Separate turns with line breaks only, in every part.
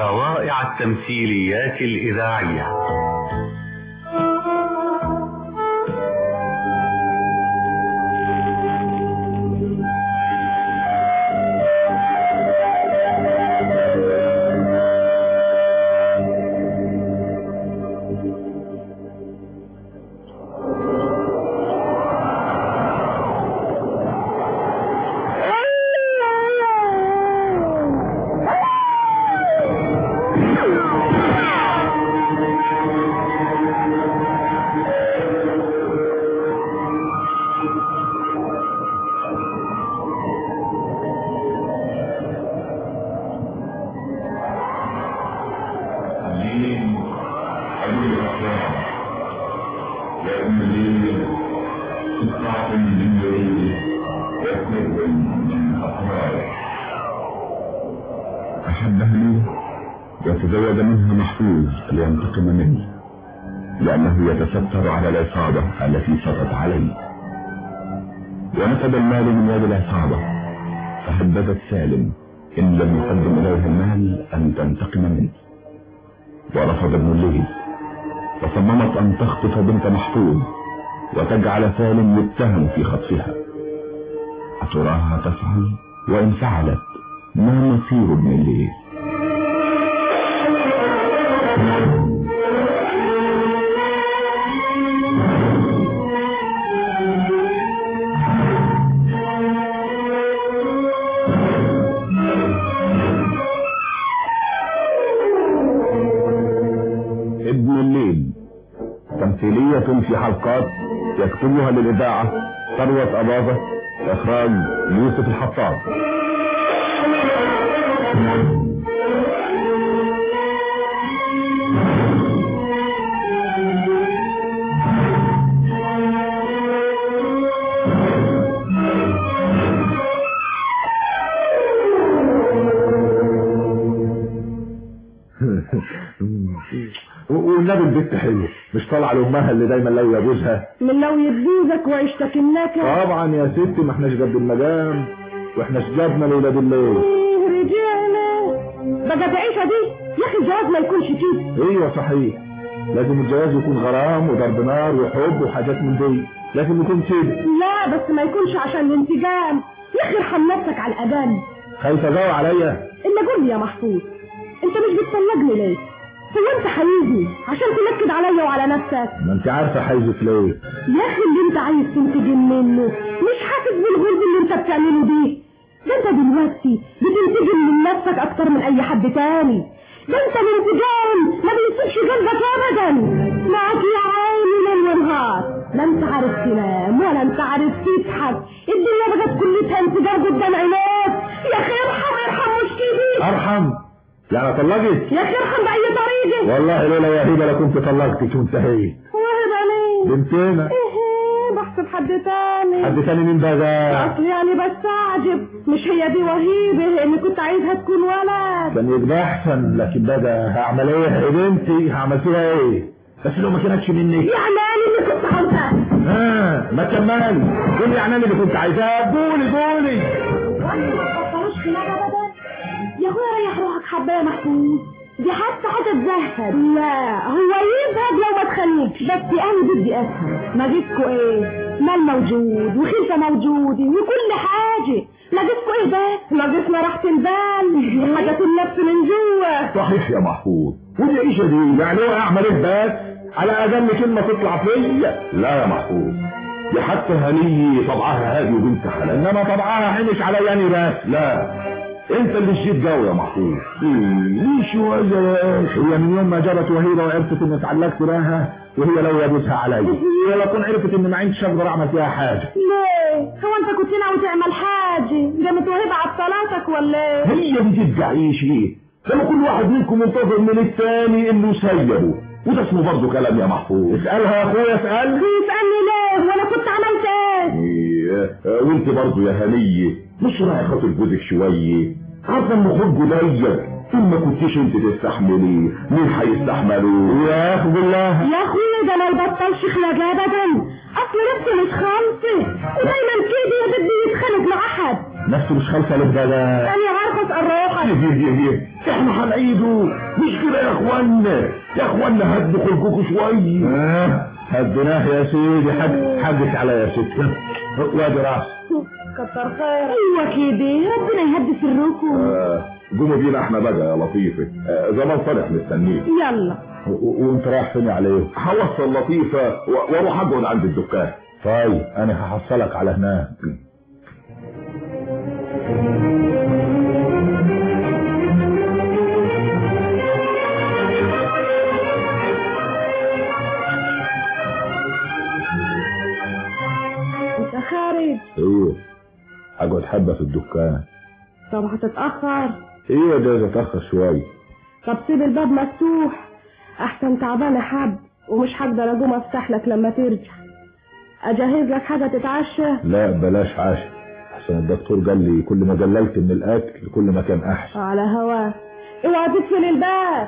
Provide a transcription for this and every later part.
روائع التمثيليات الإذاعية
الليل حبيب الأحلام لأن الليل قطعة من الليل وكل من أطرار أحبها لي وتزوج منها محفوظ لينتقم مني لأنه يتستر على العصابة التي سطت علي ونفد المال من يد العصابة فهددت سالم إن لم يقدم إليها المال أن تنتقم منه ورفض ابن الليل وصممت أن تخطف بنت محفوظ وتجعل سالم يتهم في خطفها أتراها تفعل وإن فعلت ما مصير ابن الليل ابن الليل تمثيلية في حلقات يكتبها للإذاعة ثروة أباظة إخراج يوسف الحطاب والنبي البت حلو مش طالعه لامها اللي دايما لو جوزها
من لو يبوزك ويشتكناك
طبعا يا ستي ما احناش قد المدام واحنا شجبنا لولاد الليل
ايه رجعنا بقى العيشة دي يا اخي الجواز ما يكونش كده
ايوه صحيح لازم الجواز يكون غرام وضرب نار وحب وحاجات من دي لازم يكون كده
لا بس ما يكونش عشان الانتقام يا اخي ارحم نفسك على الاقل
خايفه جاوي عليا
الا قول لي يا محفوظ انت مش بتطلقني ليه هو انت حيزني عشان تنكد عليا وعلى نفسك
ما انت عارفه حيزك ليه
يا اخي اللي انت عايز تنتقم منه مش حاسس بالغلب اللي انت بتعمله ده ده انت دلوقتي بتنتقم من نفسك اكتر من اي حد تاني ده انت الانتقام ما بيسيبش قلبك ابدا معاك يا عيني ليل ونهار لا انت عارف تنام ولا انت عارف تضحك الدنيا بقت كلها انفجار قدام عينيك يا اخي ارحم ارحم مش كده
ارحم يعني طلقت
يا اخي ارحم باي طريقه
والله لولا يا هبه لكنت طلقتك وانتهيت
وهذا ليه
بنتنا
ايه بحسب حد تاني
حد تاني مين بقى
اصل يعني بستعجب مش هي دي وهيبه اللي كنت عايزها تكون ولد
كان يبقى احسن لكن بقى هعمل ايه يا بنتي هعمل فيها ايه بس لو ما كانتش مني
يعني انا اللي كنت عاوزها
ها ما كمل قولي يعني اللي كنت عايزاه قولي قولي
وانت ما تفكروش خلاف ابدا يا اخويا ريح روحك حبه يا محمود دي حتى حاجه تزهد لا هو يزهد لو ما تخليكش بس انا بدي افهم ناقصكوا ايه مال موجود وخلفه موجوده وكل حاجه ناقصكوا ايه بس ناقصنا راحه البال حاجه النفس من جوه
صحيح يا محفوظ ودي عيشة دي يعني هو اعمل ايه بس على اقل كلمة تطلع فيا لا يا محفوظ دي حتى هنية طبعها هادي وبنت حلال انما طبعها حنش عليا انا بس لا انت اللي شيت جو يا محفوظ ليش شوية يا اخي هي من يوم ما جابت وهيبة وعرفت اني اتعلقت بها وهي لو يجوزها عليا ولا كون عرفت اني ما عنديش اقدر اعمل فيها حاجة
ليه هو انت كنت ناوي تعمل حاجه قامت وهبه عطلاتك ولا ايه
هي بتبقى عيش ايه لما كل واحد منكم منتظر من الثاني انه يسيبه وده اسمه برضه كلام يا محفوظ اسألها يا اخويا اسأل
بيسالني ليه وانا كنت عملت ايه
إيه، وانت برضه يا هنية مش رايح خاطر جوزك شوية عارفة ان خلقه ضيق ثم ما كنتيش انت تستحملي مين هيستحمله يا اخي بالله
يا اخويا ده ما يبطلش خلاق ابدا اصل نفسه مش خالصه ودايما كده يا بدي يتخانق مع احد
نفسه مش خالصه له بقى
انا عارفه اروحك
احنا هنعيده مش كده يا اخوانا يا اخوانا هدوا خلقكم شويه اه هديناه يا سيدي حق حقك على يا ست وادي راس
كتر خيرك ايوه كده ربنا يهدي سركم
آه، قوموا بينا احنا بقى يا لطيفه آه، زمان صالح مستنيك
يلا
و- و- وانت رايح فين عليه هوصل لطيفه و- واروح اقعد عند الدكان طيب انا هحصلك على هناك
انت خارج
ايوه اقعد حبه في الدكان
طب هتتاخر
ايوه ده اتاخر شويه
طب سيب الباب مفتوح احسن تعبانه حب ومش هقدر اقوم افتح لك لما ترجع اجهز لك حاجه تتعشى
لا بلاش عشاء عشان الدكتور قال لي كل ما قللت من الاكل كل ما كان احسن
على هواك اوعى تقفل الباب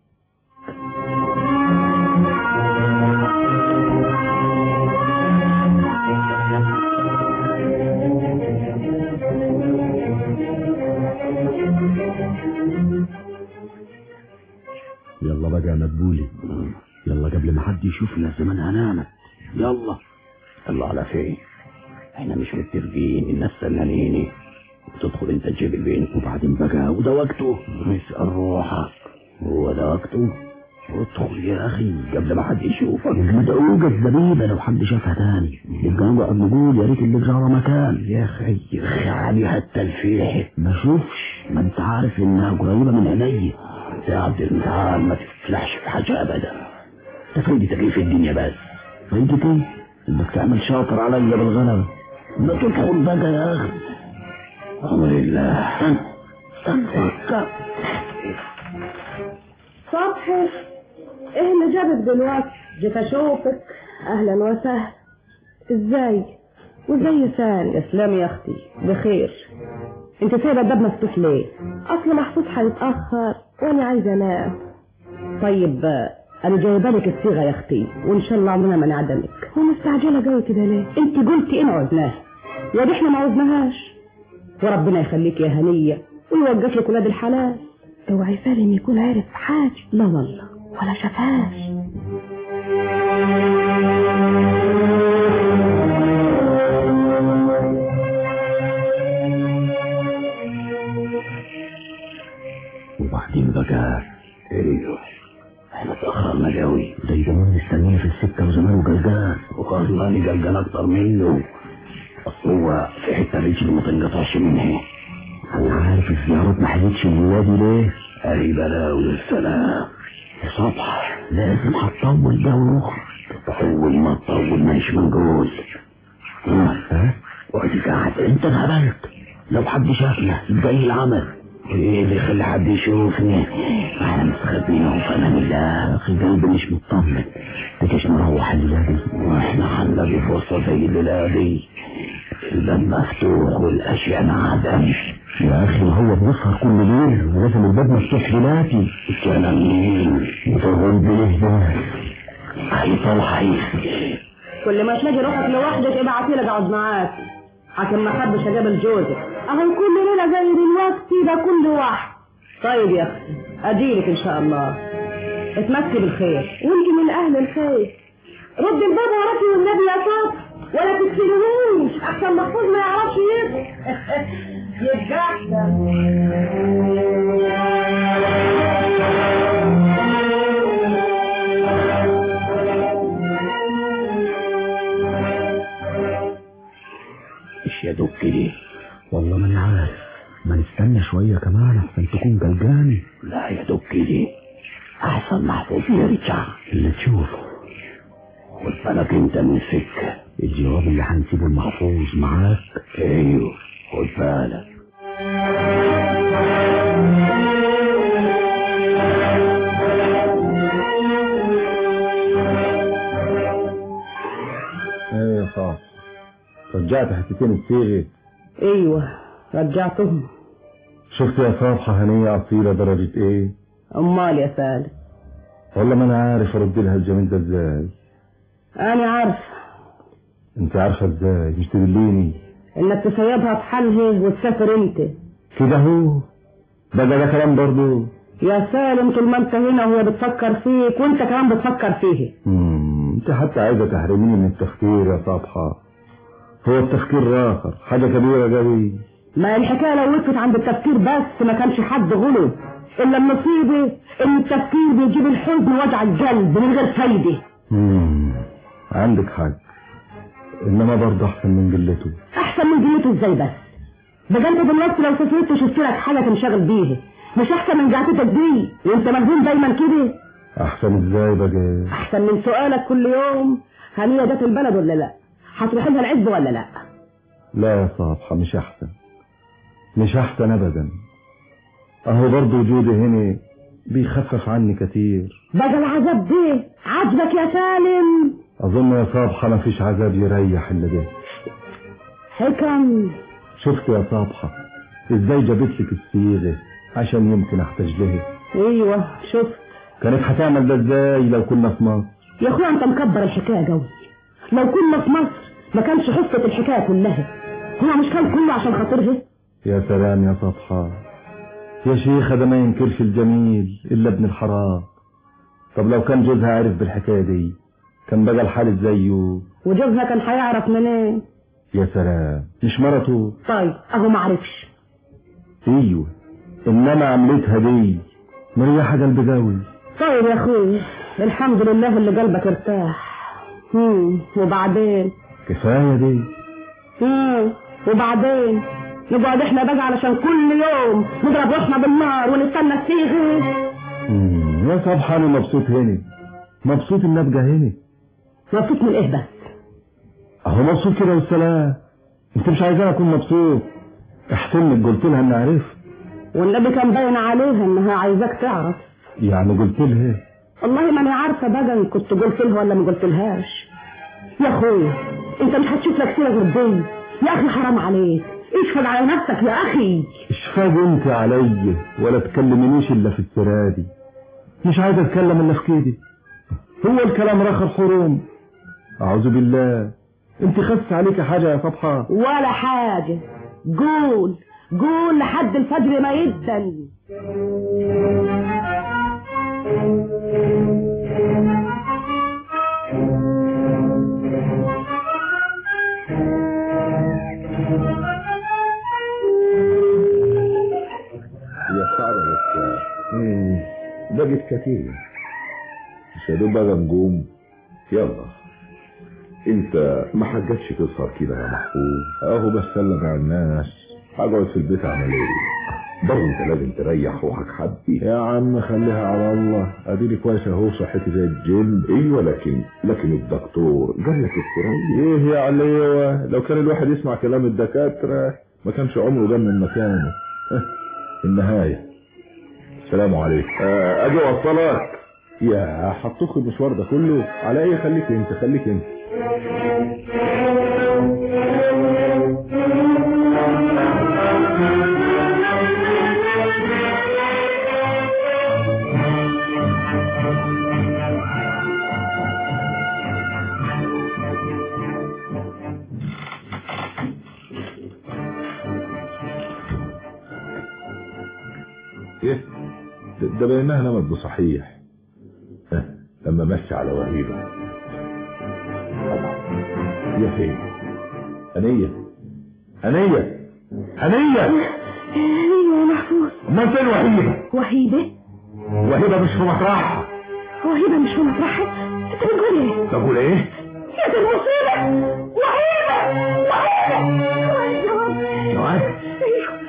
يلا بقى يا مدبولي يلا قبل ما حد يشوفنا زمانها نامت يلا يلا على فين احنا مش متفقين الناس سنانين وتدخل انت تجيب البنت وبعدين بقى وده وقته اسأل روحك هو ده وقته ادخل يا اخي قبل ما حد يشوفك المدعوجة الزبيبة لو حد شافها تاني يبقى نقعد نقول يا ريت اللي جرى مكان يا اخي يا اخي عليها التلفيح ما شوفش ما انت عارف انها قريبة من عينيا انت يا عبد المتعال ما تفلحش في حاجة ابدا انت فايدتك ايه في الدنيا بس فايدتي ايه انك تعمل شاطر عليا بالغلبة ما تدخل بقى يا اخي امر الله استنى
صبحي ايه اللي جابك دلوقتي جيت اشوفك اهلا وسهلا ازاي وزي سال اسلام يا اختي بخير انت سايبه الباب مفتوح ليه اصل محفوظ هيتاخر وانا عايزه انام طيب آه، انا جايبه لك الصيغه يا اختي وان شاء الله عمرنا ما نعدمك ومستعجله جاي كده ليه انت قلتي ان عوزناها يا دي احنا ما عوزناهاش وربنا يخليك يا هنيه ويوقف لك ولاد الحلال اوعي سالم يكون عارف حاجه لا والله ولا شافهاش
وبعدين بقى ايوه احنا اتأخرنا قوي ده يجمعون مستنيني في السكة وزمانه جلجان وخلاني جلجان اكتر منه اصل هو في حتة رجلي ما تنقطعش منها انا عارف الزيارات ما حلتش الولادي ليه اي بلاوي السلام يا صبح لازم هتطول ده ونخرج تطول ما تطول مش منقول ها وادي قاعد انت انهبلت لو حد شافنا يبقى ايه العمل ايه اللي يخلي حد يشوفني انا مستخبيهم في امان الله يا اخي قلبي مش مطمن تجيش نروح الليله دي واحنا هنلاقي فرصه زي الليله دي الباب مفتوح والاشياء انعدم يا اخي ما هو بنسهر كل ليل ولازم الباب مفتوح دلوقتي الكلام مين وتقول بيه ده هيطلع
كل ما تلاقي روحك لوحدك ابعتي لك اقعد معاك عشان ما حدش اجابل جوزك اهو كل ليله زي دلوقتي ده كل واحد طيب يا اختي اديلك ان شاء الله اتمسكي بالخير وانت من اهل الخير رد الباب وراكي والنبي يا صاحبي ولا تكسرهوش عشان محفوظ ما يعرفش يفتح يبقى احسن
ايش يا دوب كده والله ما انا عارف ما نستنى شوية كمان احسن تكون جلجاني لا يا دوب كده احسن محفوظ يرجع اللي تشوفه خد بالك انت من السكة الجواب اللي هنسيبه المحفوظ معاك ايوه خد بالك
ايه يا صاحبي رجعت حتتين الصيغه
ايوه رجعتهم
شفت يا صافحة هنية أصيلة درجة ايه
امال يا سالم
والله ما انا عارف ارد لها الجميل ده ازاي
انا عارفه
انت عارفة ازاي مش تدليني
انك تسيبها في حالها وتسافر انت
كده هو بقى ده كلام برضه
يا سالم طول ما انت هنا وهي بتفكر فيك وانت كمان بتفكر فيه
مم، انت حتى عايزه تحرميني من التفكير يا صبحة هو التفكير راخر حاجة كبيرة قوي
ما الحكاية لو وقفت عند التفكير بس ما كانش حد غلب الا المصيبة ان التفكير بيجيب الحزن ووجع القلب من غير فايدة
مم، عندك حق انما برضه احسن من قلته
احسن من جنيته ازاي بس ده انت دلوقتي لو سافرت وشفت لك حاجة تنشغل بيها مش احسن من قعدتك دي وانت مجنون دايما كده
احسن ازاي بقى
احسن من سؤالك كل يوم هل هي جت البلد ولا لا هتروح لها العز ولا لا
لا يا صبحة مش احسن مش احسن ابدا اهو برضه وجودي هنا بيخفف عني كتير
بقى العذاب ده عجبك يا سالم
اظن يا صبحة مفيش عذاب يريح الا ده
حكم
شفت يا صبحة ازاي جابت لك الصيغة عشان يمكن احتاج لها
ايوه شفت
كانت هتعمل ده ازاي لو كنا في مصر
يا اخويا انت مكبر الحكايه قوي لو كنا في مصر ما كانش حصه الحكايه كلها هو مش كان كله عشان خاطرها
يا سلام يا صبحة يا شيخة ده ما ينكرش الجميل الا ابن الحرام طب لو كان جوزها عارف بالحكاية دي كان بقى الحال زيه
وجوزها كان هيعرف منين
يا سلام مش مرته
طيب اهو ما عرفش
ايوه انما عملتها دي مريحة قلب قوي
طيب يا اخوي الحمد لله اللي قلبك ارتاح هم وبعدين
كفاية دي
هم وبعدين نقعد احنا بقى علشان كل يوم نضرب روحنا بالنار ونستنى الصيغه
مم، يا صبحة انا مبسوط هنا مبسوط ان ابقى هنا
مبسوط من ايه بس
اهو مبسوط كده والسلام انت مش عايزاني اكون مبسوط احسن قلت لها اني عرفت
والنبي كان باين عليها انها عايزاك تعرف
يعني قلت لها
والله ما انا عارفه بقى ان كنت قلت لها ولا ما قلتلهاش يا اخويا انت مش هتشوف لك سيره غير دي يا اخي حرام عليك اشفق على نفسك يا اخي
اشفاق انت عليا ولا تكلمنيش الا في السرة دي مش عايز اتكلم الا في كده هو الكلام رخر حروم اعوذ بالله انت خس عليك حاجة يا صبحة
ولا حاجه قول قول لحد الفجر ما يدن
هي صعبة بس مم، بقت كتير مش يا دوب بقى نقوم يلا انت ما حاجتش تسهر كده يا محفوظ اهو بسلم على الناس هقعد في البيت اعمل ايه برضه انت لازم تريح روحك حبي يا عم خليها على الله اديني كويس اهو صحتي زي الجن ايوه لكن لكن الدكتور قال لك التريح ايه يا عليوه لو كان الواحد يسمع كلام الدكاتره ما كانش عمره ده من مكانه النهايه السلام عليكم آه، اجي اوصلك يا هتخرج المشوار ده كله على ايه خليك انت خليك انت ايه ده- ده بينها نمت بصحيح اه، لما مشي على وهيبه يا فين هنية هنية هنية
ايوه يا محفوظ
امال فين وهيبة
وهيبه
وهيبة مش في مطرحها
وهيبه مش في مطرحها انت بتقول ايه
تقول ايه
يا دي المصيبه وهيبه وهيبه وهيبه
نوعات
ايوه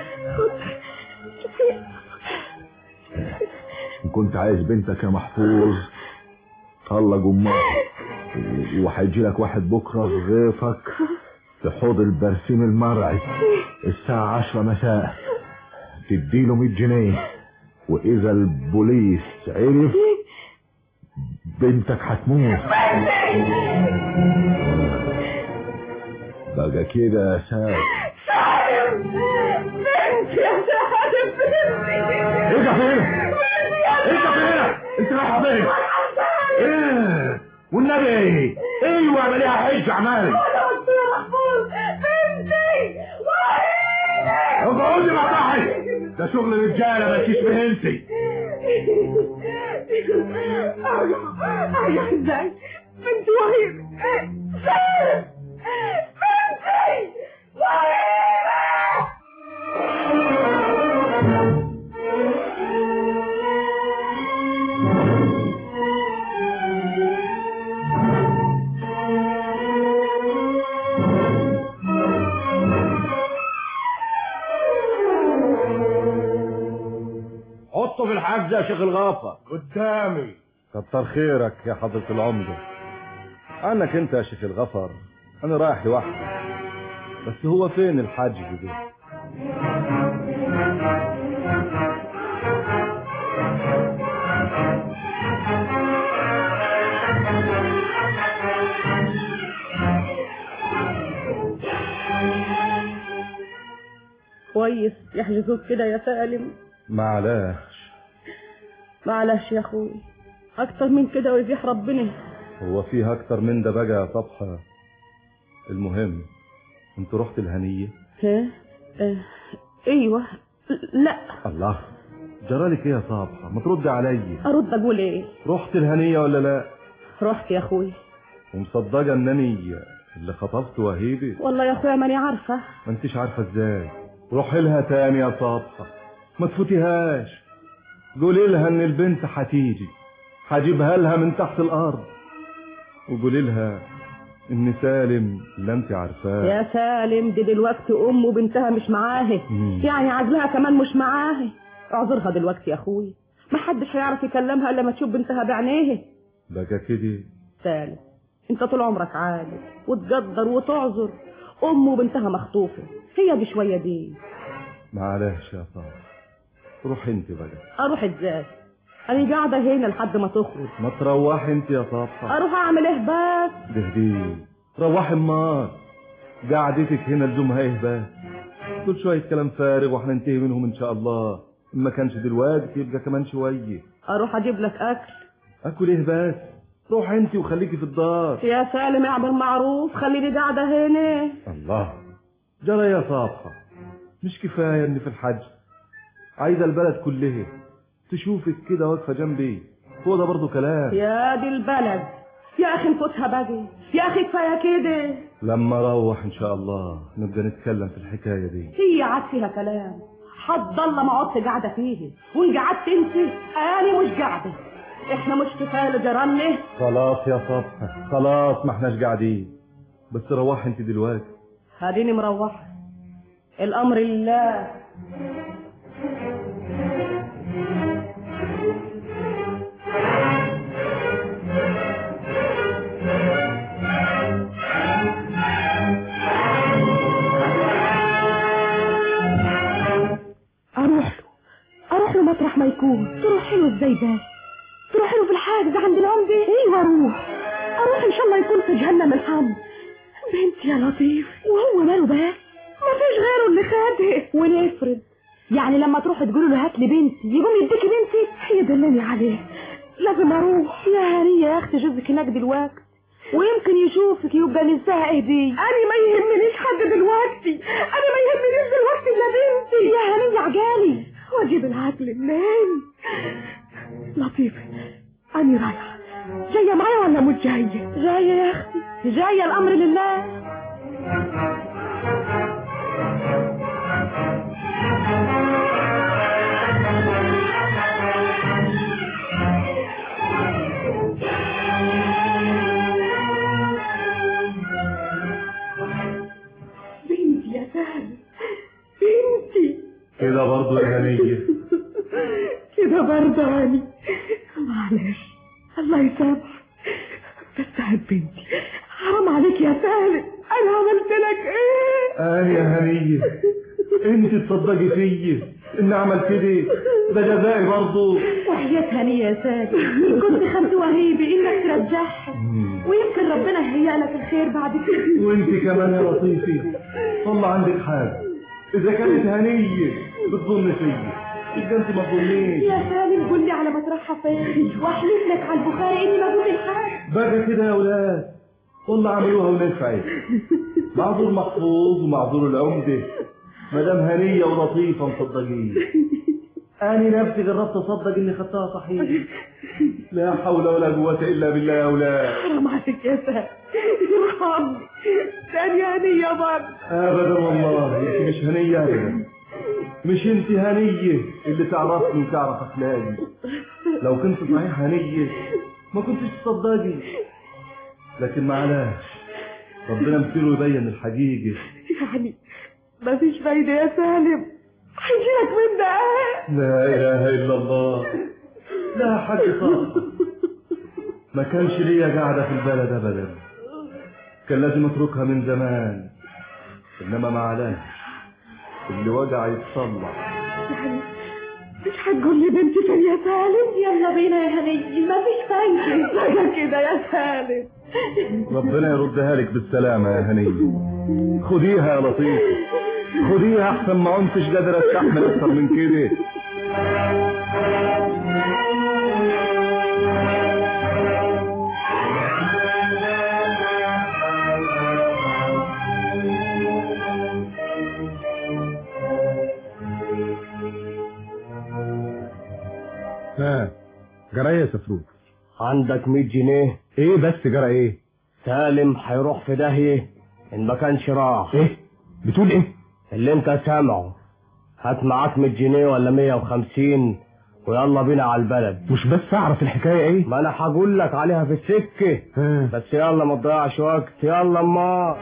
إن كنت عايز بنتك يا محفوظ طلق امها وهيجي لك واحد بكره يغيفك في حوض البرسيم المرعي الساعة عشرة مساء تديله 100 جنيه واذا البوليس عرف بنتك هتموت بقى كده يا ساد
بنتي يا سعادة بنتي
انت فين انت فين انت رايح فين ايه والنبي ايوه اعمليها حج عمالي
يا محفوظ بنتي
اقعدي مطرحي ده شغل رجاله مالكيش فهمتي
ارجع ارجع ازاي بنت وهيب سالم بنتي وهيبه
حطه في الحجز يا شيخ الغافة
قدامي
كتر خيرك يا حضرة العمدة عنك انت يا شيخ الغفر انا رايح لوحدي بس هو فين الحاجز ده
كويس يحجزوك كده يا سالم
معلاش
معلش يا اخوي اكتر من كده ويزيح ربنا
هو فيه اكتر من ده بقى يا صبحة المهم انت رحت الهنية
ها اه. ايوه لا
الله جرالك ايه يا صبحة ما ترد عليا
ارد اقول ايه
رحت الهنية ولا لا
رحت يا اخوي
ومصدقة انني اللي خطفت وهيبي
والله يا اخويا ماني عارفه
ما انتش عارفة ازاي روح لها تاني يا صبحة ما تفوتيهاش قولي لها ان البنت هتيجي هجيبها لها من تحت الارض وقولي لها ان سالم اللي انت عارفاه
يا سالم دي دلوقتي ام وبنتها مش معاه
مم.
يعني عزلها كمان مش معاه اعذرها دلوقتي يا اخوي ما حدش هيعرف يكلمها الا ما تشوف بنتها بعينيه
بقى كده
سالم انت طول عمرك عالم وتقدر وتعذر ام وبنتها مخطوفه هي دي شويه دي
معلش يا صاحبي روح انت بقى
اروح ازاي انا قاعده هنا لحد ما تخرج
ما تروحي انت يا صاحبي
اروح اعمل ايه بس
دهدي روحي امال قعدتك هنا لزومها ايه بس كل شوية كلام فارغ واحنا ننتهي منهم ان شاء الله إن ما كانش دلوقتي يبقى كمان شوية
اروح اجيب لك اكل
اكل ايه بس روح انت وخليكي في الدار
يا سالم اعمل معروف خليني قاعده هنا
الله جرى يا صابحة مش كفاية اني في الحج عايزة البلد كلها تشوفك كده واقفة جنبي هو ده برضه كلام
يا دي البلد يا اخي نفوتها باقي يا اخي كفايه كده
لما اروح ان شاء الله نبقى نتكلم في الحكاية دي
هي عاد فيها كلام حد الله ما عدت قاعده فيه وان قعدت انت انا مش قاعده احنا مش كفايه لجيراننا
خلاص يا صبحة خلاص ما احناش قاعدين بس روحي انت دلوقتي
هديني مروحه الامر لله اروح له اروح له مطرح ما يكون تروح له ازاي ده تروح له في الحاجز عند العمدة ايوه اروح اروح ان شاء الله يكون في جهنم الحمد بنتي يا لطيف وهو ماله بس ما فيش غيره اللي خده ونفرض يعني لما تروح تقول له هات لي بنتي يقوم يديكي بنتي يدلني عليه لازم اروح يا هنيه يا اختي جوزك هناك دلوقتي ويمكن يشوفك يبقى ننساها ايه دي انا ما يهمنيش حد دلوقتي انا ما يهمنيش دلوقتي الا بنتي يا هنيه عجالي واجيب العقل منين لطيفه انا رايحه جايه معايا ولا مش جايه جايه يا اختي جايه الامر لله بنتي يا سهل بنتي
كده برضه يا هنية
كده برضه هاني معلش الله يسامحك بس هات بنتي حرام عليك يا سالم انا عملت لك ايه
اه يا هنية انت تصدقي فيا ان عمل كده ده جزائي برضه
وحياة هنية يا سالم كنت خدت وهيبي انك ترجعها ويمكن ربنا يهيأ لك الخير بعد كده
وانت كمان يا لطيفي والله عندك حاجة اذا كانت هنية بتظن فيا يبقى انت ما تظنيش
يا سالم قول لي على مطرحها فين واحلف لك على البخاري اني ما قلت الحاجة
بقى كده يا ولاد والله عملوها ونفعت معذور محفوظ ومعذور العمدة مدام هنية ولطيفة مصدقين أنا نفسي جربت أصدق إني خدتها صحيح لا حول ولا قوة إلا بالله يا أولاد
حرام عليك يا سهل ارحمني تاني هنية برضه
أبدا والله أنت مش هنية أبدا مش أنت هنية اللي تعرفني وتعرف أخلاقي لو كنت صحيح هنية ما كنتش تصدقي لكن معلش ربنا مثيره يبين الحقيقة
يعني مفيش فايدة يا سالم هيجيلك من ده
لا إله إلا الله لا حاجة صعبة ما كانش ليا قاعدة في البلد أبدا كان لازم أتركها من زمان إنما معلش اللي وجع يتصلح
يعني مش هتقول لي بنتي فين يا سالم
يلا بينا يا هنية مفيش فايدة
حاجة كده يا سالم
ربنا يردها لك بالسلامة يا هنية خديها يا لطيفة خديها أحسن ما كنتش قادر أستحمل أكتر من كده
ها جرى يا سفروت
عندك 100 جنيه
ايه بس جرى ايه
سالم هيروح في داهية إن ما كانش راح
ايه بتقول ايه
اللي انت سامعه هات معاك 100 جنيه ولا 150 ويلا بينا على البلد
مش بس اعرف الحكايه ايه
ما انا هقول لك عليها في السكة
ها
بس يلا ما تضيعش وقت يلا اما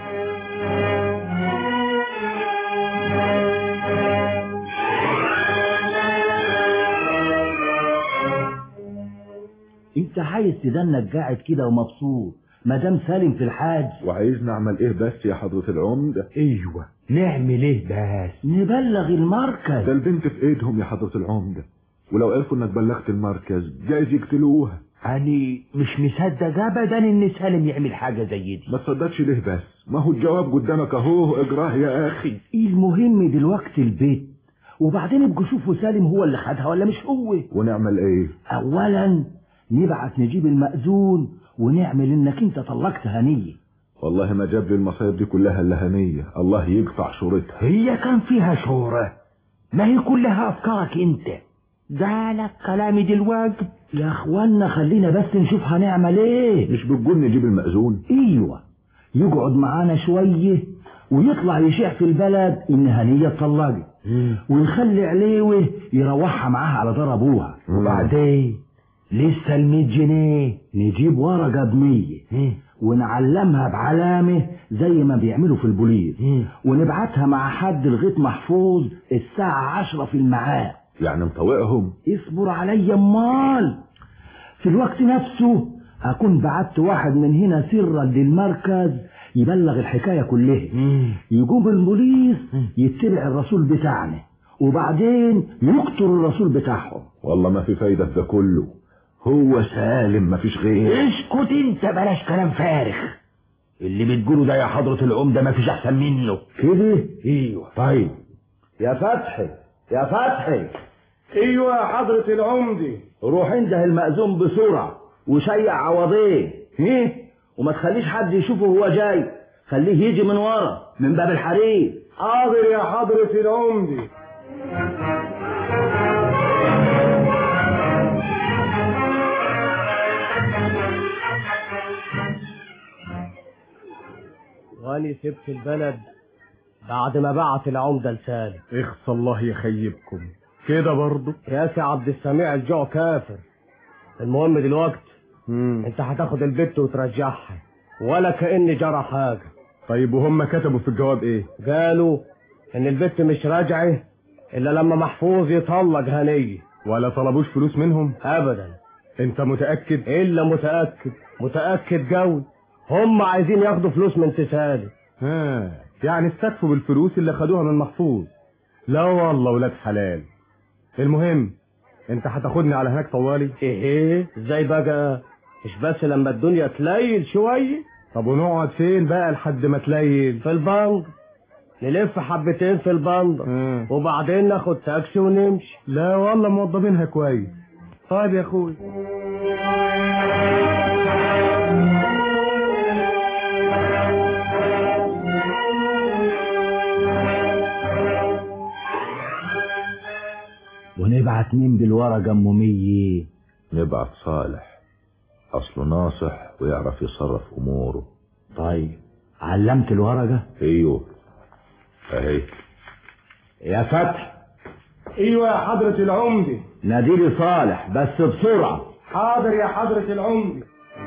انت عايز تدنك قاعد كده ومبسوط مدام سالم في الحاج
وعايز نعمل ايه بس يا حضرة العمدة
ايوه نعمل ايه بس
نبلغ
ده
المركز
البنت في ايدهم يا حضرة العمدة ولو عرفوا انك بلغت المركز جايز يقتلوها
يعني مش مصدق ابدا ان سالم يعمل حاجه زي دي
ما تصدقش ليه بس ما هو الجواب قدامك اهو اجراه يا اخي
المهم دلوقتي البيت وبعدين ابقوا شوفوا سالم هو اللي خدها ولا مش هو
ونعمل ايه
اولا نبعت نجيب المأذون ونعمل انك انت طلقت هنيه
والله ما جاب لي المصايب دي كلها الا هنية الله يقطع شورتها
هي كان فيها شورة ما هي كلها أفكارك أنت ده لك كلامي دلوقتي يا اخوانا خلينا بس نشوف هنعمل ايه
مش بتقول نجيب المأذون
ايوه يقعد معانا شوية ويطلع يشيع في البلد ان هنية اتطلقت ونخلي عليوه يروحها معاها على دار ابوها
مم.
وبعدين لسه المية جنيه نجيب ورقة بمية ونعلمها بعلامة زي ما بيعملوا في البوليس ونبعتها مع حد لغاية محفوظ الساعة عشرة في الميعاد
يعني مطوقهم
اصبر عليا امال في الوقت نفسه اكون بعت واحد من هنا سرا للمركز يبلغ الحكايه كلها يقوم البوليس يتبع الرسول بتاعنا وبعدين يقتل الرسول بتاعهم
والله ما في فايدة في ده كله هو سالم ما فيش غيره
اسكت انت بلاش كلام فارغ اللي بتقوله ده يا حضرة العمدة ما فيش احسن منه
كده
ايوه
طيب يا فتحي يا فتحي
ايوه يا حضرة العمدة
روح انده المأذون بسرعة وشيع عوضيه ايه وما تخليش حد يشوفه وهو جاي خليه يجي من ورا من باب الحرير
حاضر يا حضرة العمدة
واني سبت البلد بعد ما بعت العمدة لسالم
اخص الله يخيبكم كده برضه
يا سي عبد السميع الجوع كافر المهم دلوقتي انت هتاخد البت وترجعها ولا كأن جرى حاجة
طيب وهم كتبوا في الجواب ايه
قالوا ان البت مش راجعة الا لما محفوظ يطلق هنية
ولا طلبوش فلوس منهم
ابدا
انت متأكد
الا متأكد متأكد قوي هم عايزين ياخدوا فلوس من تسالي
ها يعني استكفوا بالفلوس اللي خدوها من محفوظ لا والله ولاد حلال المهم انت هتاخدني على هناك طوالي
ايه ازاي بقى مش بس لما الدنيا تليل شوية
طب ونقعد فين بقى لحد ما تليل
في البنك نلف حبتين في البندر
مم.
وبعدين ناخد تاكسي ونمشي
لا والله موضبينها كويس طيب يا اخوي
نبعت مين بالورقة ام مية
نبعت صالح اصله ناصح ويعرف يصرف اموره
طيب علمت الورقة
ايوه اهي
يا فتح
ايوه يا حضرة العمدة
ناديلي صالح بس بسرعة
حاضر يا حضرة العمدة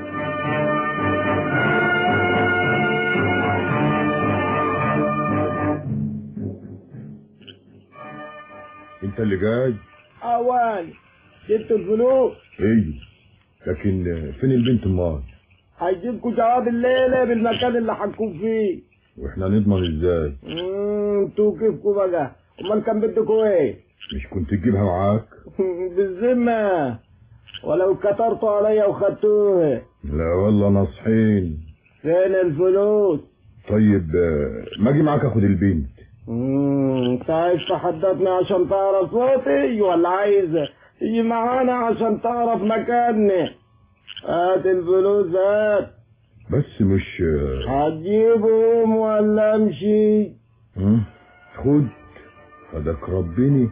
انت اللي جاي
اوان جبت الفلوس
ايوه لكن فين البنت امال
هيجيبكوا جواب الليله بالمكان اللي هنكون فيه
واحنا نضمن ازاي
مم، انتوا كيفكوا بقى امال كان بدكوا ايه
مش كنت تجيبها معاك
بالذمه ولو كترتوا عليا وخدتوها
لا والله ناصحين
فين الفلوس
طيب آه، ما اجي معاك اخد البنت
مم، انت عايز تحددني عشان تعرف صوتي ولا عايز تيجي معانا عشان تعرف مكاني هات الفلوس هات
بس مش آه،
هتجيبهم ولا امشي
ها؟ خد فدك ربني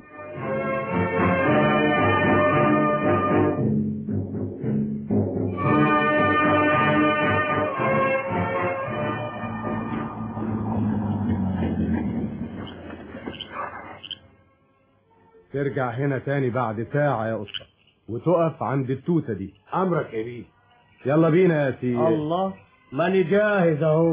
ترجع هنا تاني بعد ساعة يا قطة وتقف عند التوتة دي
امرك يا بيه
يلا بينا يا سيدي
الله ماني جاهز اهو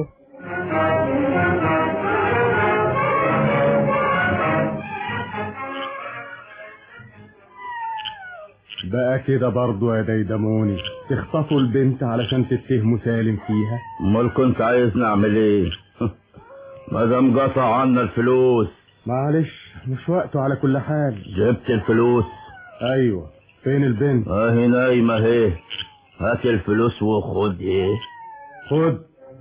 بقى كده برضو يا ديدموني تخطفوا البنت علشان تتهموا سالم فيها
امال كنت عايز نعمل ايه ما دام قطع عنا الفلوس
معلش مش وقته على كل حال
جبت الفلوس
ايوه فين البنت
اهي نايمة اهي هات الفلوس وخد ايه
خد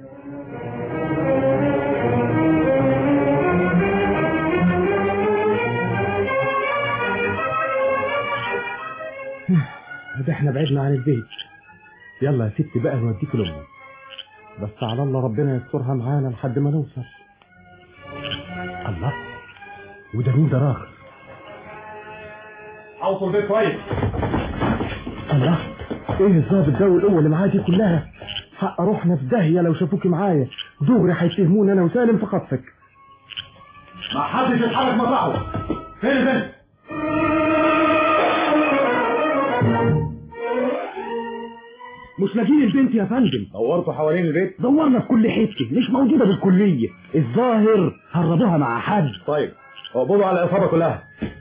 ده احنا بعدنا عن البيت يلا يا ستي بقى نوديك لامك بس على الله ربنا يسترها معانا لحد ما نوصل الله وده مين ده راخر اوصل بيت كويس الله ايه الظابط ده والقوه اللي معايا دي كلها حق روحنا في داهيه لو شافوكي معايا دغري هيتهموني انا وسالم في خطفك ما حدش يتحرك مطرحه فين البنت مش لاقيين البنت يا فندم دورتوا حوالين البيت دورنا في كل حته مش موجوده بالكليه الظاهر هربوها مع حد طيب اقبضوا على العصابه كلها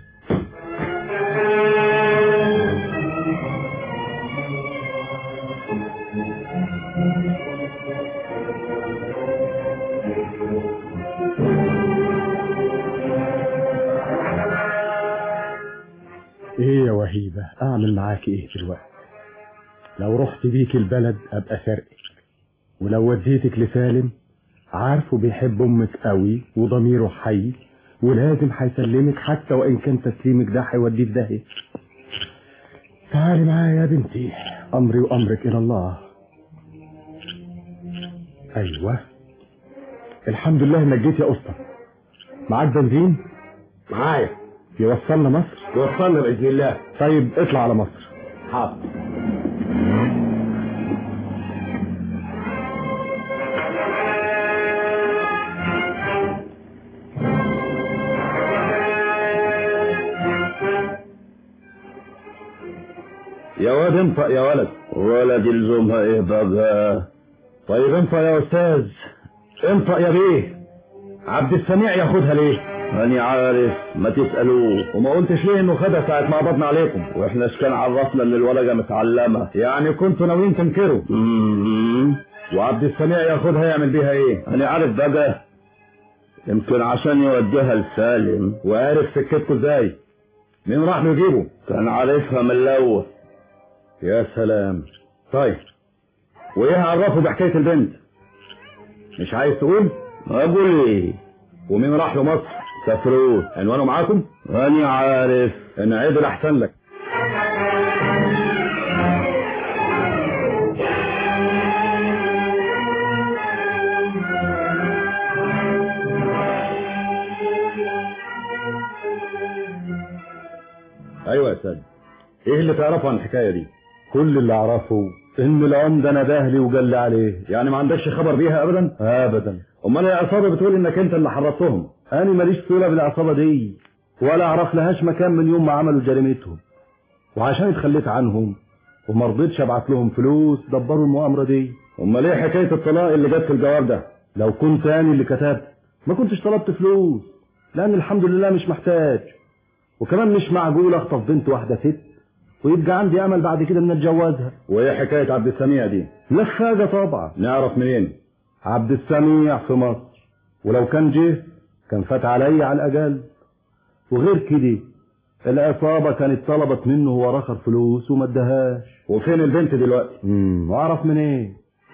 ايه يا وهيبة اعمل معاكي ايه دلوقتي لو رحت بيك البلد ابقى سرقك ولو وديتك لسالم عارفه بيحب امك قوي وضميره حي ولازم هيسلمك حتى وان كان تسليمك ده هيوديه في داهيه تعالي معايا يا بنتي امري وامرك الى الله ايوه الحمد لله انك جيت يا اسطى معاك بنزين
معايا
يوصلنا مصر
يوصلنا باذن الله
طيب اطلع على مصر
حاضر
يا واد انطق يا ولد
ولد يلزمها ايه بقى
طيب انطق يا استاذ انطق يا بيه عبد السميع ياخدها ليه
انا عارف ما تسألوه
وما قلتش ليه انه خدها ساعة ما قبضنا عليكم
واحنا كان عرفنا ان الورقة متعلمة
يعني كنتوا ناويين تنكروا
مم.
وعبد السميع ياخدها يعمل بيها ايه
انا عارف بقى يمكن عشان يوديها لسالم
وعارف سكتكوا ازاي مين راح له يجيبه
كان عارفها من الاول
يا سلام طيب وايه عرفه بحكاية البنت مش عايز تقول
اقول ايه
ومين راح له مصر
سافروت
عنوانه معاكم
انا عارف
ان عدل احسن لك ايوه ايه اللي تعرفه عن الحكايه دي كل اللي اعرفه ان العمده نداه لي وقال لي عليه يعني ما عندكش خبر بيها ابدا ابدا امال العصابه بتقول انك انت اللي حرضتهم انا ماليش صله بالعصابه دي ولا اعرف لهاش مكان من يوم ما عملوا جريمتهم وعشان اتخليت عنهم وما رضيتش ابعت لهم فلوس دبروا المؤامره دي امال ايه حكايه الطلاق اللي جت في الجواب ده لو كنت انا اللي كتبت ما كنتش طلبت فلوس لان الحمد لله مش محتاج وكمان مش معقول اخطف بنت واحده ست ويبقى عندي امل بعد كده ان اتجوزها وايه حكايه عبد السميع دي لفاجه طبعا نعرف منين عبد السميع في مصر ولو كان جه كان فات عليا على الاقل وغير كده العصابه كانت طلبت منه هو رخر فلوس وما اداهاش وفين البنت دلوقتي امم واعرف منين ايه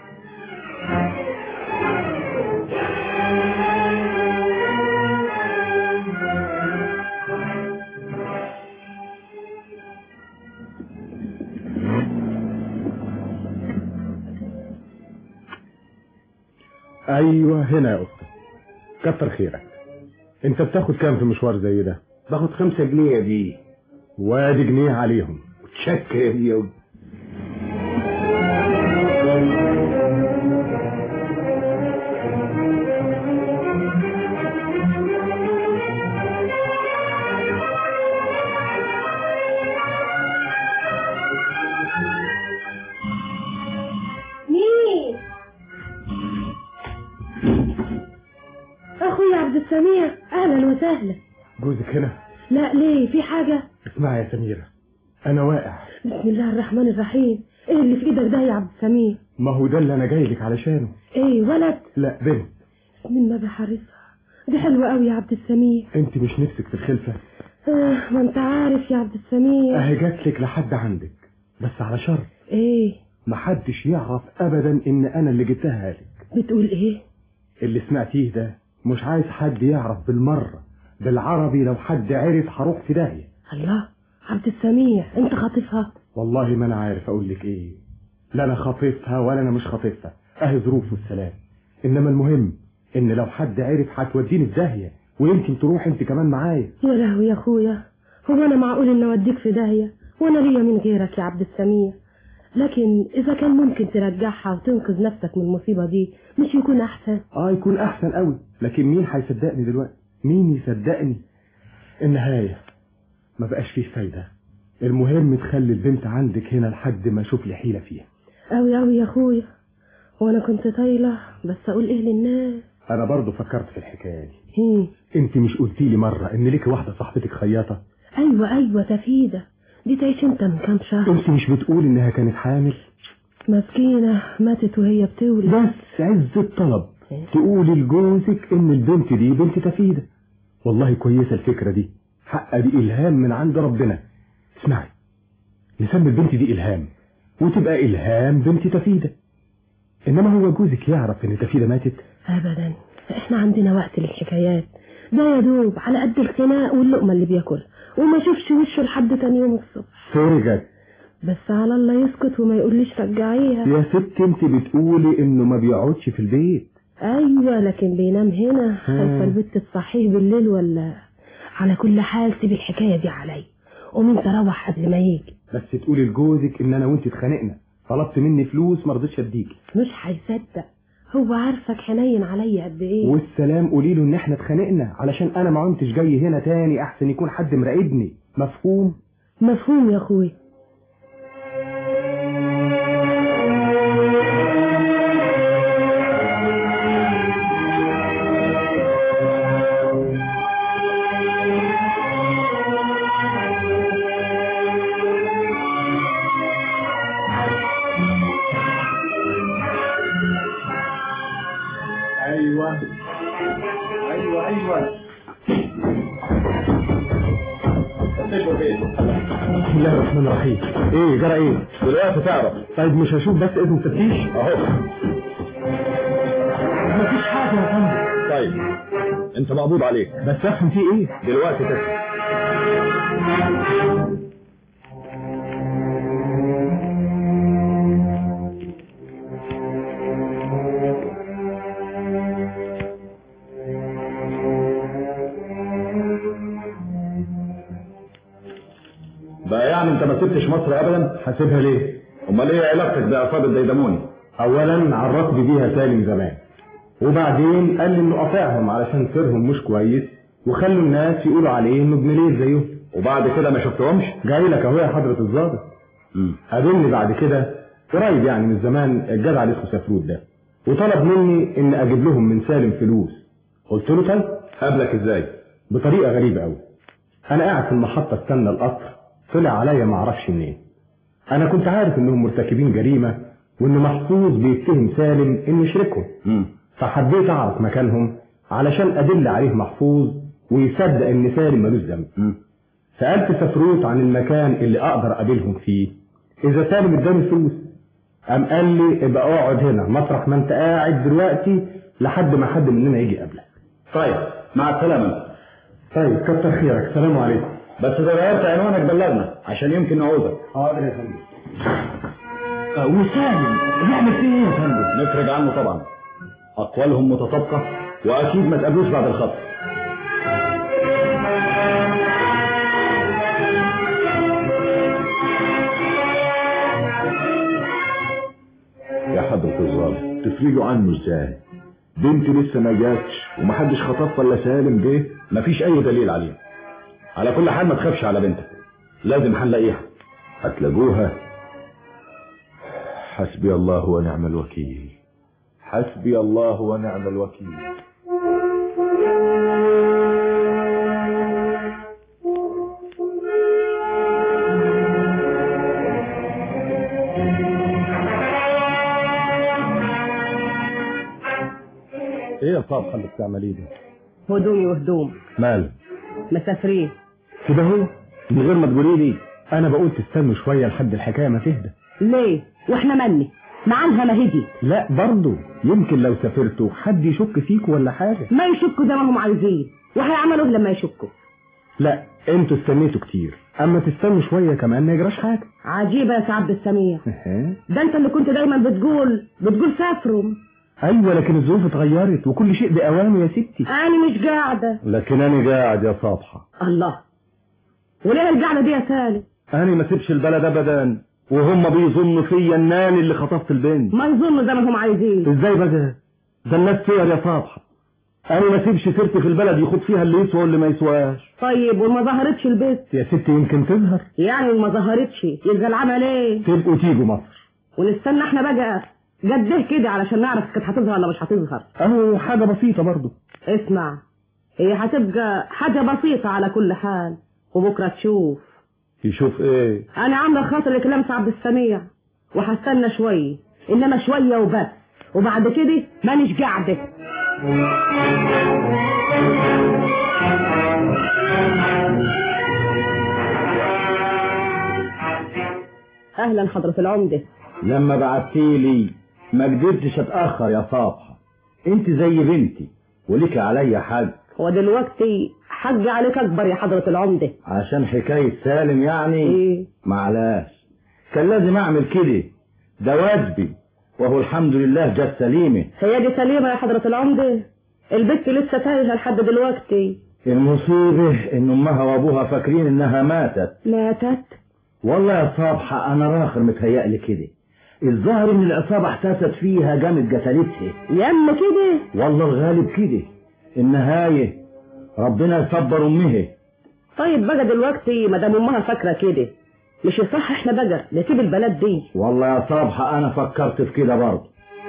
ايوه هنا يا اسطى كتر خيرك انت بتاخد كام في مشوار زي ده
باخد خمسة جنيه دي
وادي جنيه عليهم
تشكر يا
مين اخويا عبد السميع اهلا وسهلا
جوزك هنا
لا ليه في حاجة
اسمع يا سميرة انا واقع
بسم الله الرحمن الرحيم ايه اللي في ايدك ده يا عبد السميع
ما هو ده اللي انا جاي لك علشانه
ايه ولد
لا بنت
من ما بحارسها دي حلوة قوي يا عبد السميع
انت مش نفسك في الخلفة
آه ما انت عارف يا عبد السميع
اهي جات لك لحد عندك بس على شرط
ايه
محدش يعرف ابدا ان انا اللي جبتها لك
بتقول ايه
اللي سمعتيه ده مش عايز حد يعرف بالمرة بالعربي لو حد عرف هروح في داهية
الله عبد السميع انت خاطفها
والله ما انا عارف اقول لك ايه لا انا خاطفها ولا انا مش خاطفها اهي ظروف والسلام انما المهم ان لو حد عرف هتوديني في داهية ويمكن تروح انت كمان معايا
يا لهوي يا اخويا هو انا معقول ان اوديك في داهية وانا ليا من غيرك يا عبد السميع لكن اذا كان ممكن ترجعها وتنقذ نفسك من المصيبة دي مش يكون احسن
اه يكون احسن قوي لكن مين هيصدقني دلوقتي مين يصدقني النهاية ما بقاش فيه فايدة المهم تخلي البنت عندك هنا لحد ما اشوف لي حيلة فيها
قوي قوي يا اخويا وانا كنت طايلة بس اقول ايه للناس
انا برضو فكرت في الحكاية دي
هي.
انت مش قلتي لي مرة ان ليكي واحدة صاحبتك خياطة
ايوه ايوه تفيدة دي تعيش انت من كام شهر
انت مش بتقول انها كانت حامل
مسكينة ماتت وهي بتولد
بس عز الطلب تقولي لجوزك ان البنت دي بنت تفيدة والله كويسة الفكرة دي حق دي الهام من عند ربنا اسمعي نسمي البنت دي الهام وتبقى الهام بنت تفيدة انما هو جوزك يعرف ان تفيدة ماتت
ابدا احنا عندنا وقت للحكايات ده يا دوب على قد الخناق واللقمة اللي بياكلها وما شوفش وشه لحد تاني يوم الصبح
فرجت
بس على الله يسكت وما يقوليش رجعيها
يا ست انت بتقولي انه ما بيقعدش في البيت
ايوه لكن بينام هنا خايفه البت تصحيه بالليل ولا على كل حال سيب الحكايه دي عليا قوم انت روح قبل ما يجي
بس تقولي لجوزك ان انا وانت اتخانقنا طلبت مني فلوس ما رضيتش اديكي
مش هيصدق هو عارفك حنين عليا قد ايه
والسلام قولي له ان احنا اتخانقنا علشان انا ما عدتش جاي هنا تاني احسن يكون حد مراقبني مفهوم
مفهوم يا اخويا
ايوه ايوه ايوه بسم الله الرحمن الرحيم ايه جرى ايه دلوقتي تعرف طيب مش هشوف بس اذن تفتيش اهو مفيش حاجه يا فندم
طيب انت مقبوض عليك
بس افهم في ايه
دلوقتي تسمع بقى يعني انت ما سبتش سبتش مصر ابدا
حاسبها ليه
امال ايه علاقتك بعصابه ديدموني
اولا عرفني بيها سالم زمان وبعدين قال لي انه قاطعهم علشان سيرهم مش كويس وخلوا الناس يقولوا عليه انه ابن ليه زيهم
وبعد كده ما شفتهمش
جاي لك اهو يا حضرة الظابط قابلني بعد كده قريب يعني من زمان الجدع اللي اسمه سفرود ده وطلب مني ان اجيب لهم من سالم فلوس قلت له طيب
قابلك ازاي
بطريقه غريبه قوي انا قاعد في المحطه استنى القطر طلع عليا ما اعرفش منين انا كنت عارف انهم مرتكبين جريمه وان محفوظ بيتهم سالم انه يشركهم فحبيت اعرف مكانهم علشان ادل عليه محفوظ ويصدق ان سالم ملوش ذنب سالت سفروت عن المكان اللي اقدر اقابلهم فيه اذا سالم اداني فلوس قام قال لي ابقى اقعد هنا مطرح ما انت قاعد دلوقتي لحد ما حد مننا يجي قبلك
طيب مع السلامه
طيب كتر خيرك سلام عليكم
بس اذا غيرت عنوانك بلغنا عشان يمكن نعوزك
حاضر يا فندم
وسالم يعمل فيه ايه يا فندم
نفرج عنه طبعا اقوالهم متطابقه واكيد ما تقابلوش بعد الخط
يا حضرة الظابط تفرجوا عنه ازاي بنتي لسه ما جاتش ومحدش خطف ولا سالم جه
مفيش اي دليل عليه على كل حال ما تخافش على بنتك لازم هنلاقيها
هتلاقوها حسبي الله ونعم الوكيل حسبي الله ونعم الوكيل
ايه يا صبحه اللي بتعمليه ده
هدومي وهدوم
مال
مسافرين
كده هو من غير ما تقولي لي انا بقول تستنوا شويه لحد الحكايه ما تهدى
ليه واحنا مني معانها ما هدي
لا برضه يمكن لو سافرتوا حد يشك فيكوا ولا حاجه
ما يشكوا زي ما هم عايزين وهيعملوا لما يشكوا
لا انتوا استنيتوا كتير اما تستنوا شويه كمان ما يجراش حاجه
عجيبة يا سي عبد السميع
إيه؟
ده انت اللي كنت دايما بتقول بتقول سافروا
ايوه لكن الظروف اتغيرت وكل شيء باوانه يا ستي
انا مش قاعدة
لكن انا قاعد يا صبحه
الله وليه القعدة دي يا سالم
انا ما سيبش البلد ابدا وهم بيظنوا فيا الناني اللي خطفت البنت
ما يظنوا زي ما هم عايزين
ازاي بقى ده الناس سير يا صبحه انا ما سيبش سيرتي في البلد يخوض فيها اللي يسوى واللي ما يسواش
طيب وما ظهرتش البيت
يا ستي يمكن تظهر
يعني وما ظهرتش يبقى العمل ايه
تبقوا تيجوا مصر
ونستنى احنا بقى جده كده علشان نعرف كانت هتظهر ولا مش هتظهر
اهو حاجه بسيطه برضه
اسمع هي هتبقى حاجة بسيطة على كل حال وبكرة تشوف
يشوف ايه
انا عاملة خاطر كلام عبد السميع وهستنى شوية انما شوية وبس وبعد كده مانيش قاعدة اهلا حضرة العمدة
لما بعتيلي ما قدرتش اتاخر يا صبحه انت زي بنتي ولك عليا حق
ودلوقتي حج عليك اكبر يا حضرة العمدة
عشان حكايه سالم يعني
ايه
معلاش كان لازم اعمل كده ده واجبي وهو الحمد لله جت سليمه
هي دي سليمة يا حضرة العمدة البت لسه تايهة لحد دلوقتي
المصيبه ان امها وابوها فاكرين انها ماتت
ماتت
والله يا صبحة أنا راخر متهيألي كده الظاهر إن العصابة احتست فيها جامد قتلتها
يم كده
والله الغالب كده النهاية ربنا يصبر أمها
طيب بقى دلوقتي ما دام امها فاكره كده مش يصح احنا بقى نسيب البلد دي
والله يا صبحة أنا فكرت في كده برضه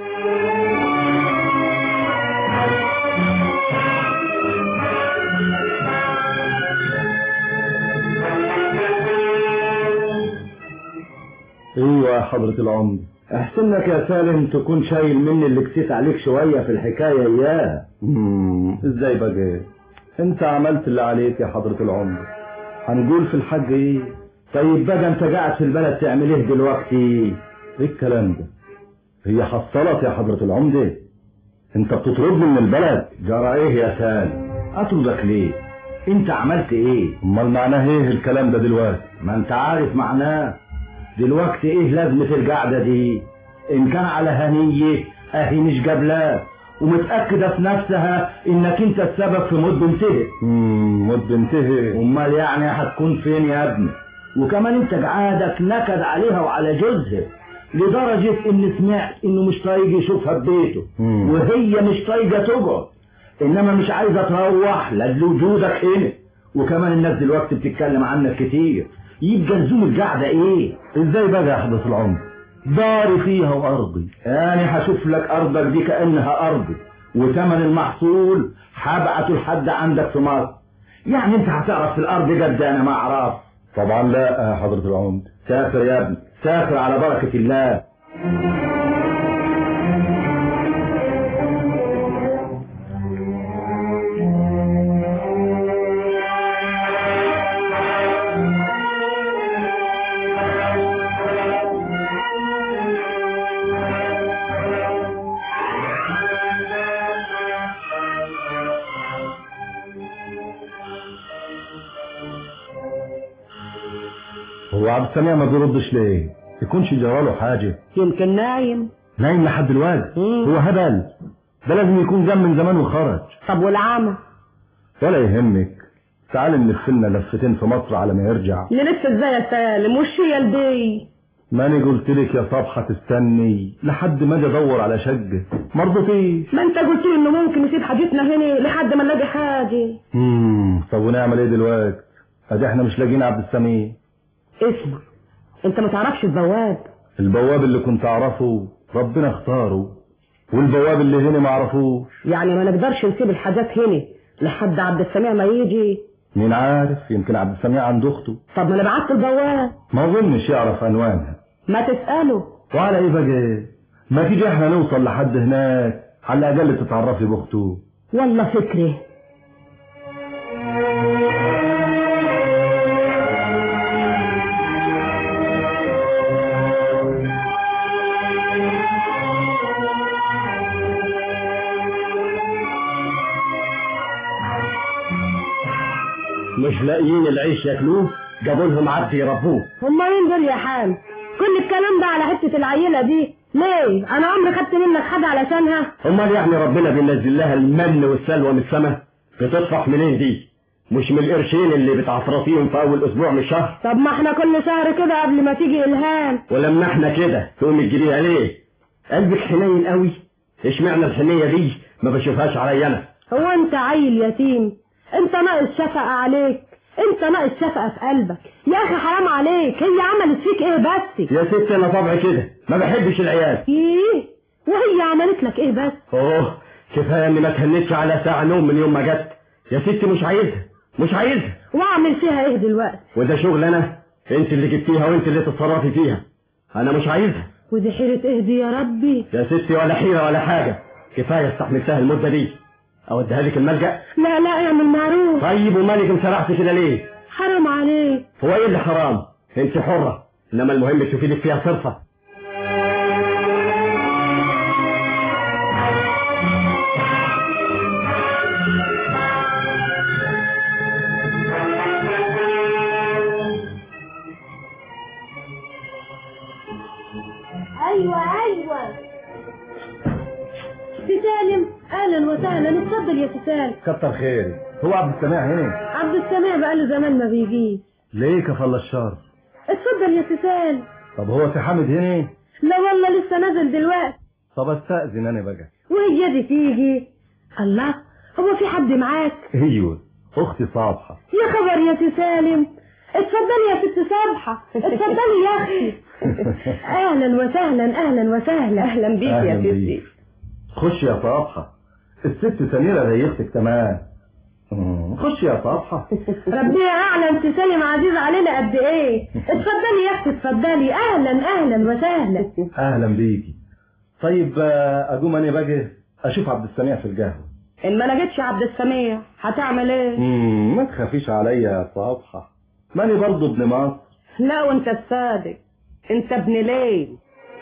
ايوه يا حضره العمده
أحسن لك يا سالم تكون شايل مني اللي كسيت عليك شوية في الحكاية إياه
مم، ازاي بقى انت عملت اللي عليك يا حضره العمده هنقول في الحج ايه
طيب بقى أنت قاعد في البلد تعمل إيه دلوقتي
ايه الكلام ده هي حصلت يا حضره العمده انت بتطردني من البلد
جرى إيه يا سالم أطردك ليه أنت عملت إيه
امال معناه ايه الكلام ده دلوقتي
ما انت عارف معناه دلوقتي ايه لازمة القعدة دي ان كان على هنية اهي مش قبلاه ومتأكدة في نفسها انك انت السبب في موت بنتها
امم مد انتهي
امال يعني هتكون فين يا ابني وكمان انت جعادك نكد عليها وعلى جوزها لدرجة ان سمعت انه مش طايق يشوفها ببيته
مم.
وهي مش طايقة تقعد انما مش عايزة تروح لاجل وجودك هنا وكمان الناس دلوقتي بتتكلم عنك كتير يبقى لزوم القعدة ايه
ازاي بقى يا حضرة العمر داري فيها وارضي
انا هشوف لك ارضك دي كانها ارضي وثمن المحصول هبعته لحد عندك في مصر يعني انت هتعرف في الارض قد انا ما اعرف
طبعا لا يا حضرة العمر
سافر يا ابني سافر على بركة الله
هو عبد السميع ما بيردش ليه يكونش جراله حاجة
يمكن نايم
نايم لحد دلوقتي
مم.
هو هبل ده لازم يكون جام من زمان وخرج
طب والعمى
ولا يهمك تعال نلفلنا لفتين في مصر على ما يرجع
نلف ازاي يا سالم وش هي البي
ماني قلت لك يا صبحة تستني لحد ما اجي ادور على شقة مرضتيش
ما انت قلت لي انه ممكن نسيب حاجتنا هنا لحد ما نلاقي حاجه
امم طب ونعمل ايه دلوقتي ادي احنا مش لاقيين عبد السميع
اسمع انت ما تعرفش البواب
البواب اللي كنت اعرفه ربنا اختاره والبواب اللي هنا ما اعرفوش
يعني ما نقدرش نسيب الحاجات هنا لحد عبد السميع ما يجي
مين عارف يمكن عبد السميع عند اخته
طب ما انا بعت البواب
ما اظنش يعرف عنوانها
ما تساله
وعلى ايه بقى ما تيجي احنا نوصل لحد هناك على الاقل تتعرفي باخته
والله فكري
مش لاقيين العيش ياكلوه جابوا لهم عبد يربوه
هما مين دول يا حام كل الكلام ده على حته العيله دي ليه انا عمري خدت منك حاجه علشانها
امال يعني ربنا بينزل لها المن والسلوى من السماء بتطفح منين دي مش من القرشين اللي بتعفرطيهم في اول اسبوع من الشهر
طب ما احنا كل شهر كده قبل ما تيجي الهام
ولما احنا كده تقوم تجريها ليه قلبك حنين قوي اشمعنى الحنيه دي ما بشوفهاش عليا انا
هو انت عيل يتيم انت ناقص شفقه عليك انت ناقص شفقه في قلبك يا اخي حرام عليك هي عملت فيك ايه بس
يا ست انا طبعي كده ما بحبش العيال
ايه وهي عملت لك ايه بس
اوه كفايه اني ما تهنتش على ساعه نوم من يوم ما جت يا ستي مش عايزها مش عايزها
واعمل فيها ايه دلوقتي
وده شغل انا انت اللي جبتيها وانت اللي تتصرفي فيها انا مش عايزها
ودي حيرة ايه دي يا ربي
يا ستي ولا حيرة ولا حاجة كفاية استحملتها المدة دي اوديها لك الملجأ
لا لا اعمل معروف
طيب ومالك انسرحت كده ليه
حرام عليك
هو ايه اللي حرام انت حرة انما المهم تشوفي لك فيها صرفة
ايوه ايوه سي سالم اهلا وسهلا اتفضل يا سي سالم
كتر خيري هو عبد السميع هنا
عبد السميع بقاله زمان ما بيجيش
ليه كفل الشر
اتفضل يا سي سالم
طب هو سي حامد هنا
لا والله لسه نازل دلوقتي
طب استأذن انا بقى
وهي دي تيجي الله هو في حد معاك
ايوه اختي صابحة
يا خبر يا سي سالم اتفضلي يا ست صبحة اتفضلي يا اختي اهلا وسهلا اهلا وسهلا اهلا بيك يا
أهلاً
ستي
بيك. خش يا صابحة الست سميرة زي اختك تمام مم، خش يا صابحة
ربنا اعلم سي سالم عزيز علينا قد ايه اتفضلي يا اختي اتفضلي اهلا اهلا وسهلا
اهلا بيكي طيب آه، اقوم انا بقى اشوف عبد السميع في القهوة
ان ما لقيتش عبد السميع هتعمل ايه
مم، ما تخافيش عليا يا صابحة ماني برضه ابن مصر
لا وانت الصادق انت ابن ليل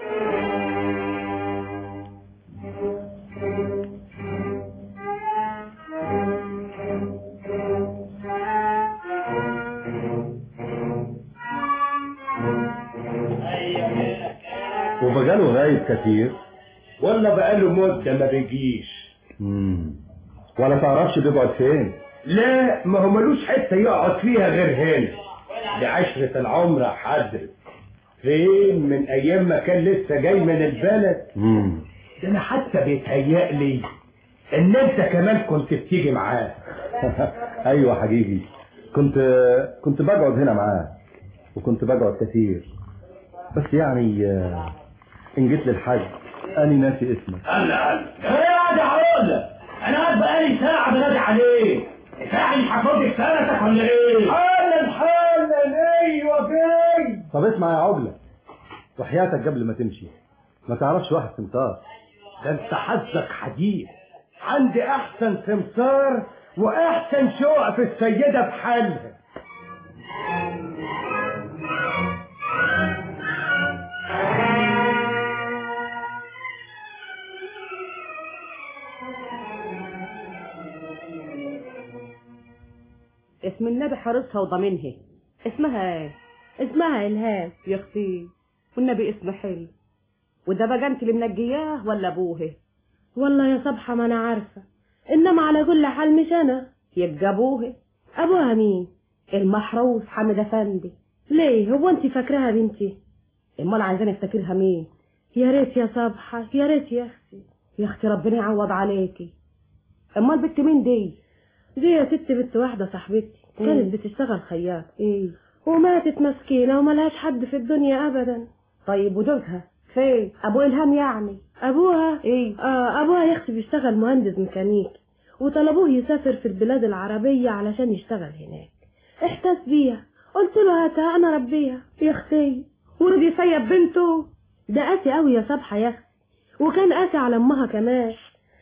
وبقاله غايب كتير
ولا بقاله مدة ما بيجيش
مم. ولا تعرفش بيقعد فين
لا ما هو ملوش حتة يقعد فيها غير هنا دي عشرة العمر يا حضرتك فين من ايام ما كان لسه جاي من البلد ده انا حتى بيتهيألي ان انت كمان كنت بتيجي معاه
ايوه حقيقي كنت كنت بقعد هنا معاه وكنت بقعد كتير بس يعني آه، ان جيت للحاج انا ناسي اسمك
هلا هلا ايه يا عقول انا قاعد بقالي ساعه بنادي عليك ساعه مش هتفضي سنتك ولا ايه
حالا حالا ايوه جاي
طب اسمع يا عجلة وحياتك قبل ما تمشي ما تعرفش واحد سمسار
ده انت حظك حديد عندي احسن سمسار واحسن شوق في السيدة بحالها
اسم النبي حارسها وضامنها اسمها ايه
اسمها إلهام
يا اختي والنبي اسم حلو وده بقى انت اللي منجياه ولا ابوه
والله يا صبحة ما أنا عارفة إنما على كل حال مش أنا
يبقى ابوه
أبوها مين
المحروس حامد افندي
ليه هو أنت فاكراها بنتي
امال عايزاني افتكرها مين
يا ريت يا صبحة يا ريت يا أختي
يا اختي ربنا يعوض عليكي امال بنت مين دي
دي يا ست بنت واحدة صاحبتي
مم.
كانت بتشتغل خياط
ايه
وماتت مسكينة وملهاش حد في الدنيا أبدا
طيب وجوزها فين ابو الهام يعني
أبوها
ايه
آه أبوها يا أختي بيشتغل مهندس ميكانيكي وطلبوه يسافر في البلاد العربية علشان يشتغل هناك احتس بيها قلت له هاتها أنا ربيها يا أختي
ورد يسيب بنته
ده قاسي قوي يا صبحة يا أختي وكان قاسي على أمها كمان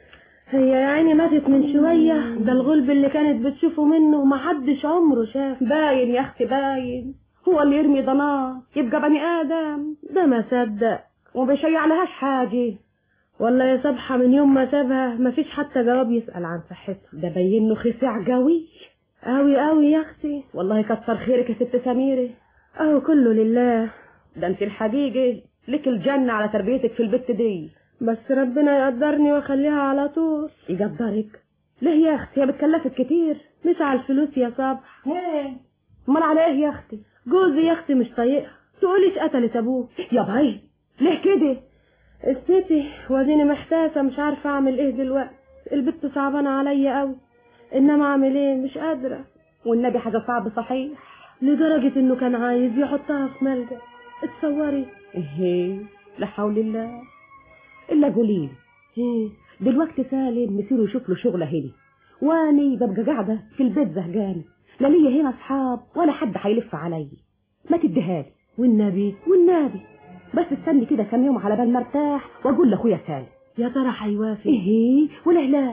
هي يا عيني ماتت من شوية ده الغلب اللي كانت بتشوفه منه محدش عمره شاف
باين يا اختي باين هو اللي يرمي ضناه يبقى بني ادم
ده ما صدق
وبيشيع لهاش حاجه
والله يا صبحة من يوم ما سابها مفيش حتى جواب يسأل عن صحتها
ده باين انه خسع قوي
قوي قوي يا أختي
والله كتر خيرك يا ست سميره
أهو كله لله
ده انت الحقيقه لك الجنه على تربيتك في البت دي
بس ربنا يقدرني واخليها على طول
يقدرك ليه يا اختي هي بتكلفك كتير
مش على الفلوس يا صبح
امال على ايه يا اختي
جوزي يا اختي مش طايقها تقوليش قتلت ابوه
يا باي ليه كده
استيتي واديني محتاسه مش عارفه اعمل ايه دلوقتي البت صعبانه عليا قوي انما اعمل ايه مش قادره
والنبي حاجه صعب صحيح
لدرجه انه كان عايز يحطها في ملجأ اتصوري
ايه لا حول الله الا قولي
ايه
دلوقتي سالم مسيره يشوف له شغله هنا واني ببقى قاعده في البيت زهقانه لا ليا هنا اصحاب ولا حد هيلف عليا ما تديها لي
والنبي
والنبي بس استني كده كام يوم على بال ما ارتاح واقول لاخويا سالم
يا ترى هيوافق
ايه ولا لا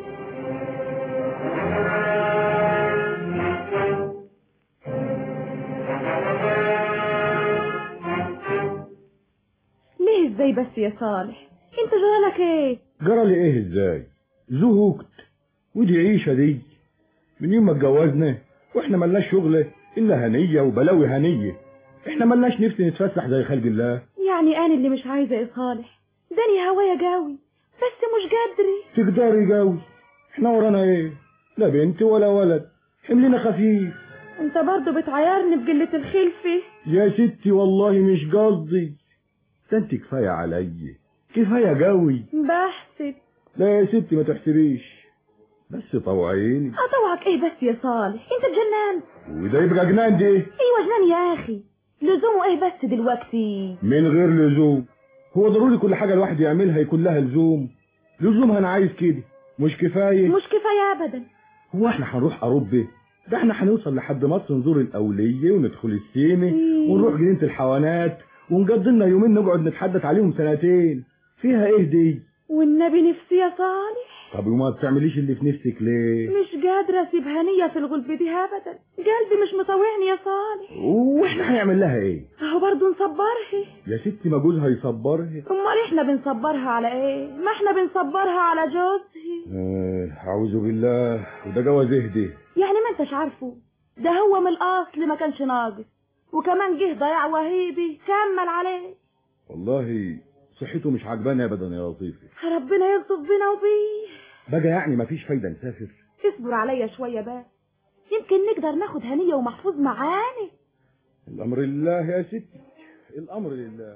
ليه ازاي بس يا صالح انت جرالك ايه
جرى لي ايه ازاي زهقت ودي عيشة دي من يوم ما اتجوزنا واحنا ملناش شغل الا هنية وبلاوي هنية احنا ملناش نفس نتفسح زي خلق الله
يعني انا اللي مش عايزه يا صالح داني هوايا جاوي بس مش قادري
تقدري جوي احنا ورانا ايه لا بنت ولا ولد حملنا خفيف
انت برضو بتعايرني بقلة الخلفة
يا ستي والله مش قصدي ده انت كفاية عليا كفاية جوي
بحسب
لا يا ستي ما تحسبيش بس طوعيني
اطوعك ايه بس يا صالح انت اتجننت
وده يبقى جنان دي
ايوه جنان يا اخي لزومه ايه بس دلوقتي
من غير لزوم هو ضروري كل حاجة الواحد يعملها يكون لها لزوم لزومها انا عايز كده مش كفاية
مش كفاية ابدا
هو احنا هنروح اوروبا ده احنا هنوصل لحد مصر نزور الاولية وندخل السينما
مم.
ونروح جنينة الحيوانات ونقضي لنا يومين نقعد نتحدث عليهم سنتين فيها ايه دي
والنبي نفسي يا صالح
طب وما بتعمليش اللي في نفسك ليه
مش قادرة اسيب هنية في الغلب دي ابدا قلبي مش مطوعني يا صالح
واحنا هنعمل لها ايه
اهو برضو نصبرها
يا ستي ما جوزها يصبرها
امال احنا بنصبرها على ايه ما احنا بنصبرها على جوزها
آه، اعوذ بالله وده جواز اهدي
يعني ما انتش عارفه ده هو من الاصل ما كانش ناقص وكمان جه ضياع وهيبي كمل عليه
والله صحته مش عجباني ابدا يا لطيفي
ربنا يلطف بينا وبيه
بقى يعني مفيش فايدة نسافر
اصبر عليا شوية بقى يمكن نقدر ناخد هنية ومحفوظ معانا
الأمر لله يا ستي الأمر لله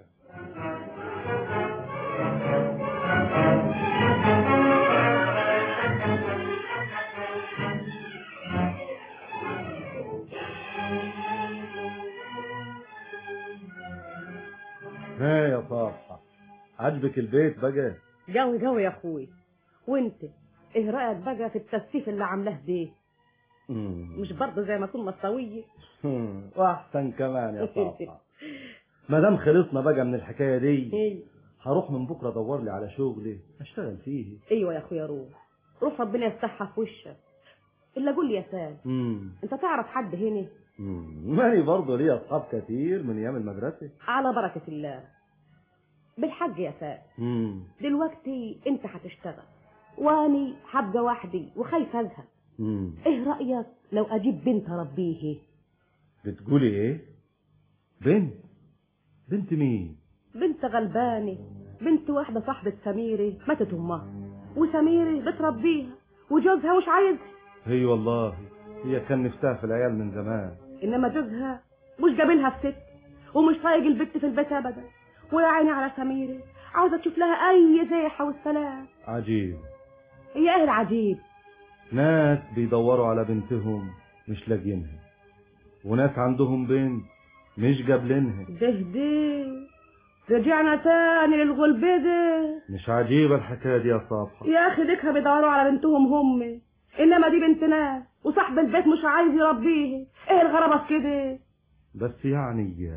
ها يا صاحبة عجبك البيت بقى
جوي جوي يا اخوي وانت ايه رايك بقى في التسفيف اللي عاملاه ده
مم.
مش برضه زي ما اكون مصاويه
مم. واحسن كمان يا صاحبة ما دام خلصنا بقى من الحكاية دي
ايه
هروح من بكرة ادور لي على شغل اشتغل فيه
ايوه يا اخويا روح روح ربنا يفتحها في وشك الا قول لي يا سال
مم.
انت تعرف حد هنا
مم. ماني برضه ليا اصحاب كتير من ايام المدرسة
على بركه الله بالحق يا سال
مم.
دلوقتي انت هتشتغل واني هبقى وحدي وخايفه ازهق
مم.
ايه رايك لو اجيب بنت اربيه
بتقولي ايه بنت بنت مين
بنت غلبانه بنت واحده صاحبه سميري ماتت امها وسميري بتربيها وجوزها مش عايز
هي والله هي كان نفسها في العيال من زمان
انما جوزها مش جابلها في ست ومش طايق البت في البيت ابدا ويا عيني على سميري عاوزه تشوف لها اي زيحه والسلام
عجيب
هي ايه العجيب
ناس بيدوروا على بنتهم مش لاقيينها وناس عندهم بنت مش جابلينها
ده ده رجعنا تاني للغلبة ده
مش عجيبة الحكاية دي يا صاحبة
يا اخي ديكها بيدوروا على بنتهم هم انما دي بنت ناس وصاحب البيت مش عايز يربيه ايه الغرابه في كده
بس يعني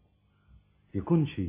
يكونش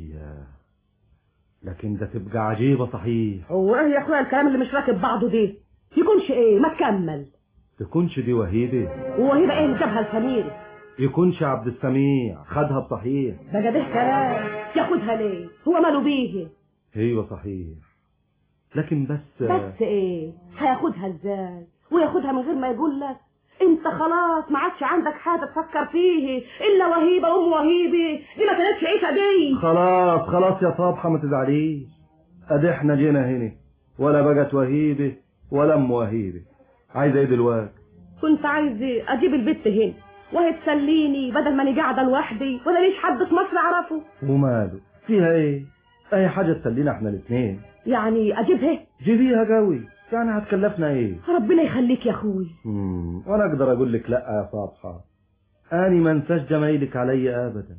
لكن ده تبقى عجيبة صحيح
هو ايه يا اخويا الكلام اللي مش راكب بعضه ده يكونش ايه ما تكمل
تكونش دي وهيبة
وهيبقى ايه اللي جابها لسميري
يكونش عبد السميع خدها بصحيح
بقى ده كلام ياخدها ليه هو ماله بيه
ايوه صحيح لكن بس
بس ايه هياخدها ازاي وياخدها من غير ما يقول لك انت خلاص ما عادش عندك حاجه تفكر فيه الا وهيبه ام وهيبه دي ما كانتش عيشه دي
خلاص خلاص يا صبحة ما تزعليش ادي احنا جينا هنا ولا بقت وهيبة ولا ام وهيبة عايزة ايه دلوقتي
كنت عايز اجيب البت هنا وهي تسليني بدل ما انا قاعده لوحدي ولا ليش حد في مصر اعرفه
وماله فيها ايه اي حاجة تسلينا احنا الاتنين
يعني اجيبها
جيبيها قوي يعني هتكلفنا ايه
ربنا يخليك يا اخوي
مم. وانا اقدر اقول لك لا يا صبحة اني ما انساش جمايلك علي ابدا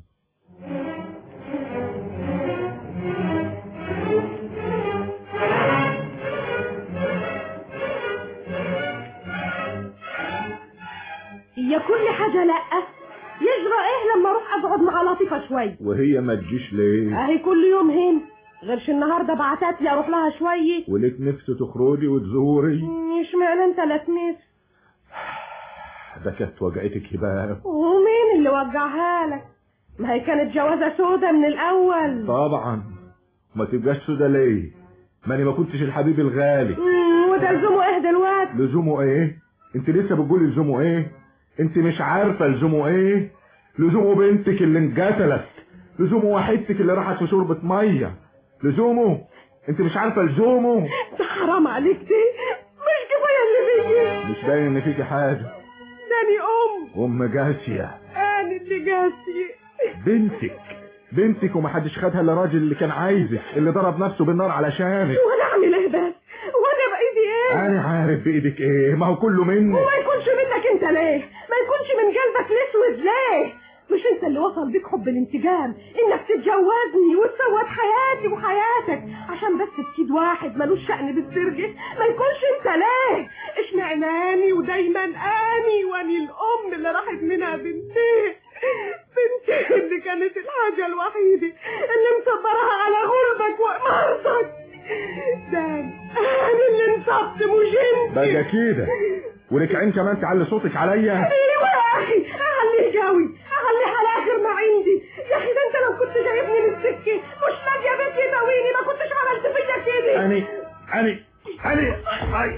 يا كل حاجه لا يجرى ايه لما اروح اقعد مع لطيفه شويه
وهي ما تجيش ليه
اهي كل يوم هنا غيرش النهارده بعتت لي اروح لها شويه
ولك نفس تخرجي وتزوري
اشمعنى انت لا تنس
ده كانت وجعتك بقى
ومين اللي وجعها لك ما هي كانت جوازه سودة من الاول
طبعا ما تبقاش سودا ليه ما انا ما كنتش الحبيب الغالي
مم، وده لزومه ايه دلوقتي
لزومه ايه انت لسه بتقولي لزومه ايه انت مش عارفه لزومه ايه لزومه بنتك اللي انقتلت لزومه وحيدتك اللي راحت في شوربه ميه لزومه انت مش عارفه لزومه
ده حرام عليك دي مش كفايه اللي بيجي
مش باين ان فيكي حاجه
داني ام
ام جاسيه
انا اللي جاسي
بنتك بنتك ومحدش خدها الا الراجل اللي كان عايزك اللي ضرب نفسه بالنار علشانك
وانا اعمل ايه بس وانا بايدي ايه
انا عارف بايدك ايه ما هو كله منك
وما يكونش منك انت ليه ما يكونش من قلبك الاسود ليه مش انت اللي وصل بيك حب الانتقام انك تتجوزني وتسود حياتي وحياتك عشان بس تكيد واحد ملوش شأن بالسرقة ما يكونش انت ليه اشمعناني ودايما اني واني الام اللي راحت منها بنتي بنتي اللي كانت الحاجة الوحيدة اللي مصبرها على غلبك وإمارتك داني انا اللي انصبت مش انت
بقى كده ولك عين كمان تعلي صوتك عليا
ايوه يا اخي اخليه جوي اخليه على اخر ما عندي يا اخي ده انت لو كنت جايبني من السكه مش لاقيه بيت يداويني ما كنتش عملت فيا كده
اني اني اني أي.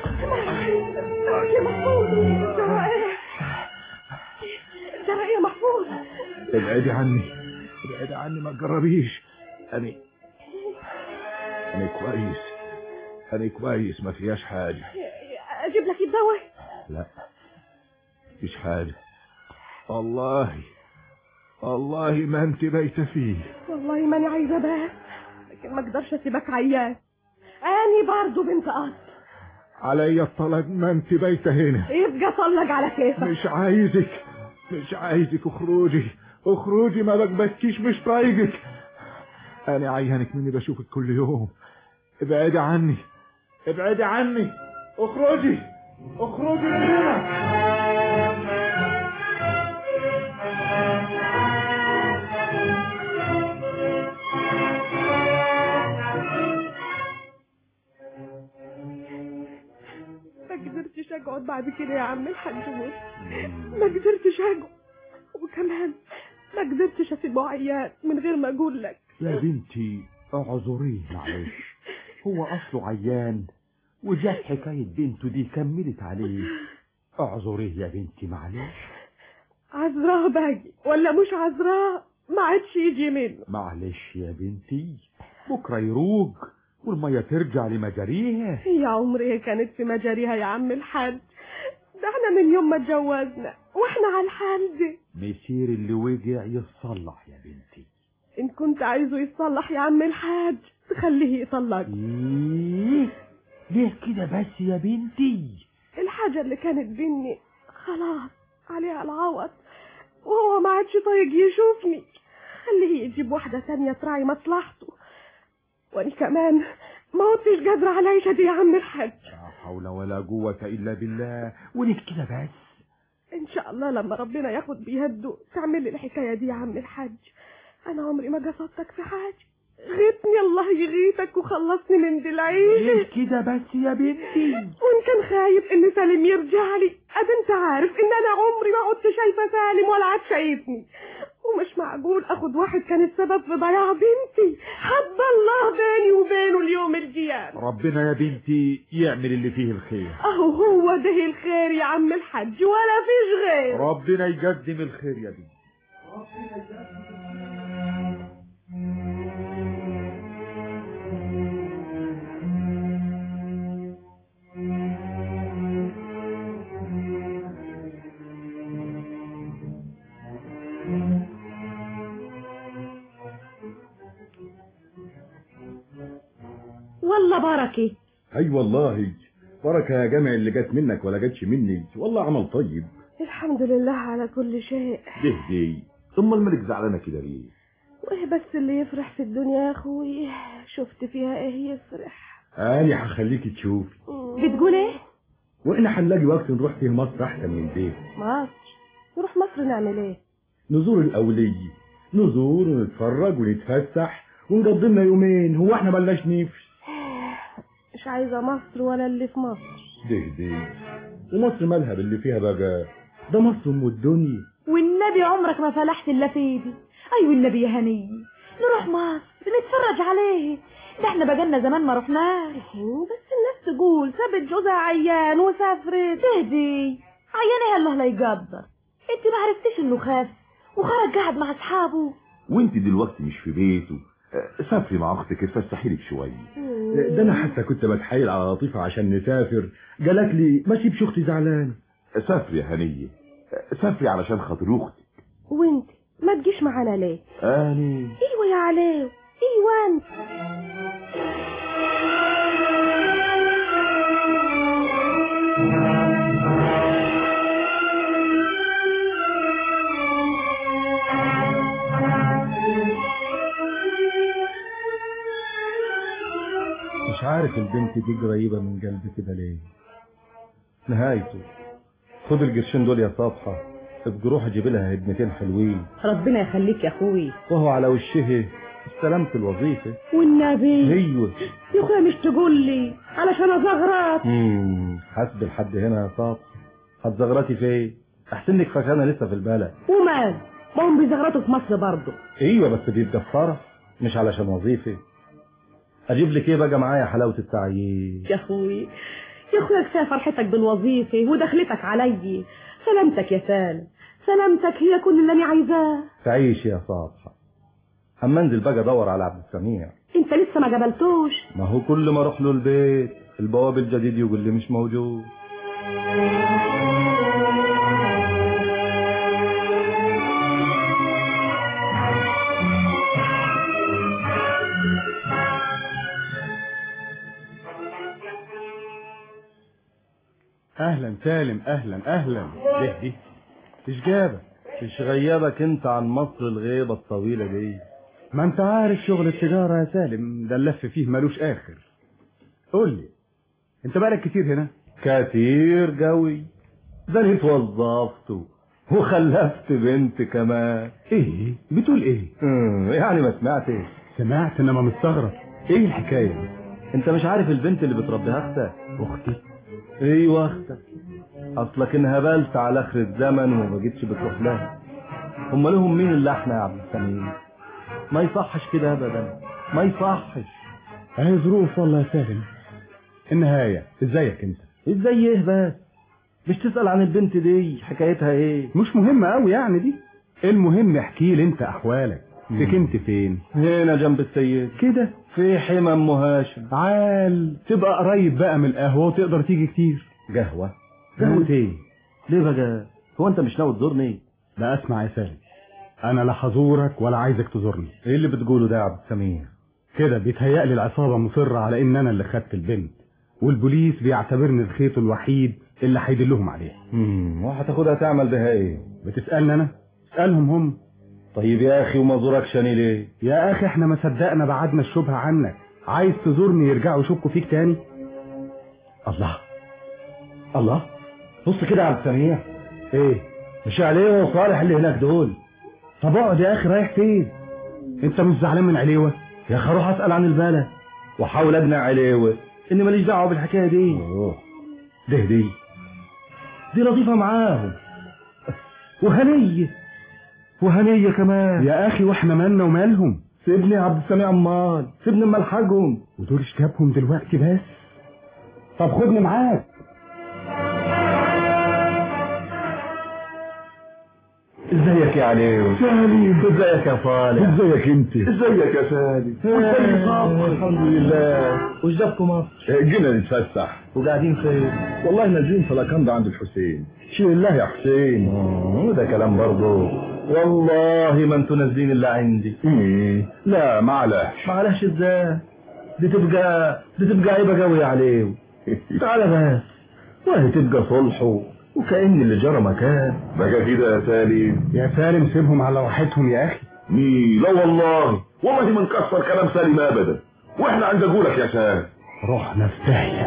يا محفوظ ترى ايه ترى ايه يا محفوظ
ابعدي عني ابعدي عني ما تجربيش اني اني كويس اني كويس ما فيهاش حاجه
اجيب لك الدواء
لا مفيش حاجه والله
والله ما انت بايته فيه
والله ماني عايزة بات لكن ما اقدرش اسيبك عيان اني برضو بنت اصل
علي الطلب ما انت بايته هنا
يبقى طلق على كيفك
مش عايزك مش عايزك اخرجي اخرجي ما بكبكيش مش طايقك انا عيانك مني بشوفك كل يوم ابعدي عني ابعدي عني اخرجي اخرجي من هنا
ما قدرتش اقعد بعد كده يا عم الحاج موسى ما قدرتش اقعد وكمان ما قدرتش اسيبه عيان من غير ما اقول لك
يا بنتي اعذريه معلش هو اصله عيان وجات حكاية بنته دي كملت عليه اعذريه يا بنتي معلش
عذراء باجي ولا مش عذراء ما عادش يجي منه
معلش يا بنتي بكرة يروج والمية ترجع لمجاريها
يا عمري هي كانت في مجاريها يا عم الحاج ده احنا من يوم ما اتجوزنا واحنا على الحال دي
مسير اللي وجع يتصلح يا بنتي
ان كنت عايزه يتصلح يا عم الحاج تخليه يطلق
ايه ليه كده بس يا بنتي
الحاجة اللي كانت بيني خلاص عليها العوض وهو ما عادش طايق يشوفني خليه يجيب واحدة تانية تراعي مصلحته وأنا كمان ما كنتش قادرة على العيشة دي يا عم الحاج
لا حول ولا قوة إلا بالله وليه كده بس
إن شاء الله لما ربنا ياخد بيده تعمل لي الحكاية دي يا عم الحاج أنا عمري ما قصدتك في حاجة غيتني الله يغيثك وخلصني من دي
ليه
العيشة
كده بس يا بنتي
وإن كان خايف إن سالم يرجع لي أد أنت عارف إن أنا عمري ما كنت شايفة سالم ولا عاد شايفني ومش معقول أخد واحد كان السبب في ضياع بنتي حب الله بيني وبينه اليوم القيامة
ربنا يا بنتي يعمل اللي فيه الخير
أهو هو ده الخير يا عم الحج ولا فيش غير
ربنا يقدم الخير يا بنتي
والله بركة
اي والله بركة يا جامع اللي جت منك ولا جاتش مني والله عمل طيب
الحمد لله على كل شيء
ليه دي ثم الملك زعلانة كده ليه
وايه بس اللي يفرح في الدنيا يا اخوي شفت فيها ايه يفرح
انا هخليكي تشوفي
بتقول ايه
واحنا هنلاقي وقت نروح فيه مصر احسن من دي
مصر نروح مصر نعمل ايه
نزور الاولية نزور ونتفرج ونتفسح ونقضي لنا يومين هو احنا بلاش نفس
مش عايزة مصر ولا اللي في مصر
ده دي ومصر مالها باللي فيها بقى ده مصر ام الدنيا
والنبي عمرك ما فلحت الا في ايدي ايوه النبي يا هني نروح مصر نتفرج عليه ده احنا بقالنا زمان ما رحناش
بس الناس تقول سابت جوزها عيان وسافرت
تهدي عيان ايه الله لا يقدر انت ما عرفتيش انه خاف وخرج قاعد مع اصحابه
وانت دلوقتي مش في بيته آه، سافري مع اختك اتفسحي لك شويه ده انا حتى كنت بتحايل على لطيفه عشان نسافر قالت لي ما سيبش اختي زعلان سافري يا هنيه سافري علشان خاطر اختك
وانت ما تجيش معانا ليه
اني
ايوه يا علاء ايوه انت
مش عارف البنت دي قريبة من قلبي كده ليه نهايته خد القرشين دول يا صبحة ابقى روح اجيب لها هدمتين حلوين
ربنا يخليك يا اخوي
وهو على وشه استلمت الوظيفة
والنبي
ايوه
يا اخويا مش تقول لي علشان ازغرط
امم حسب الحد هنا يا صبحة هتزغرتي فين احسن لك فكانة لسه في البلد
ومال ما هم بيزغرطوا في مصر برضه
ايوه بس بيبقى في فرح مش علشان وظيفة اجيب لك ايه بقى معايا حلاوة التعيين
يا اخوي يا اخويا كفايه فرحتك بالوظيفه ودخلتك علي سلامتك يا سالم سلامتك هي كل اللي انا عايزاه
تعيش يا صبحة اما انزل بقى ادور على عبد السميع
انت لسه ما جبلتوش
ما هو كل ما اروح له البيت البواب الجديد يقول لي مش موجود
اهلا سالم اهلا اهلا ده دي ايش جابك
مش غيابك انت عن مصر الغيبة الطويلة دي
ما انت عارف شغل التجارة يا سالم ده اللف فيه ملوش اخر قول لي انت بقالك كتير هنا
كتير قوي ده انا اتوظفت وخلفت بنت كمان
ايه بتقول ايه
اه، يعني ما سمعتش
سمعت انما مستغرب ايه الحكاية دي
انت مش عارف البنت اللي بتربيها اختك
اختي
ايوه اختك اصلك انهبلت على اخر الزمن وما جيتش بتروح لها هم لهم مين اللي احنا يا عبد السميع ما يصحش كده ابدا ما يصحش
اهي ظروف والله يا سالم النهاية ازيك انت
ازاي ايه بس مش تسأل عن البنت دي حكايتها ايه
مش مهمة قوي يعني دي المهم احكي لي انت احوالك سكنت فين
هنا جنب السيد
كده
في حمى ام هاشم
عال تبقى قريب بقى من القهوة وتقدر تيجي كتير
قهوة
قهوة ايه
ليه بقى هو انت مش ناوي تزورني
لا اسمع يا سالم انا لا هزورك ولا عايزك تزورني
ايه اللي بتقوله ده يا عبد السميع
كده بيتهيألي العصابة مصرة على ان انا اللي خدت البنت والبوليس بيعتبرني الخيط الوحيد اللي هيدلهم عليها
امم وهتاخدها تعمل بها ايه
بتسألني انا اسألهم هم
طيب يا اخي وما زوركش انا ليه
يا اخي احنا ما صدقنا بعدنا الشبهة عنك عايز تزورني يرجعوا يشكوا فيك تاني
الله الله بص كده يا عبد السميع
ايه
مش عليه وصالح اللي هناك دول
طب اقعد يا اخي رايح فين انت مش زعلان من عليوه
يا اخي اروح اسال عن البلد واحاول اقنع عليوه اني ماليش دعوه بالحكايه دي
اوه
ده دي دي لطيفه معاهم وهنيه وهنيه كمان
يا اخي واحنا مالنا ومالهم
سيبني يا عبد السميع امال سيبني اما الحقهم
ودول اشتبهم دلوقتي بس طب خدني معاك
ازيك يا علي
سالم
ازيك يا صالح
ازيك انت
ازيك يا سالم
وازيك صابر الحمد لله وش جابكم مصر
جينا نتفسح
وقاعدين فين
والله نازلين في لاكاندا عند الحسين شيل الله يا حسين
ده كلام برضه والله ما انتوا نازلين الا عندي
ايه لا معلش
معلش ازاي دي تبقى دي تبقى عيبه قوي عليه تعالى بس وهي تبقى صلح وكأن اللي جرى مكان
بقى كده يا سالم
يا سالم سيبهم على راحتهم يا اخي
مي لا والله والله ما نكسر كلام سالم ابدا واحنا عند اقولك يا سالم
رحنا في داهيه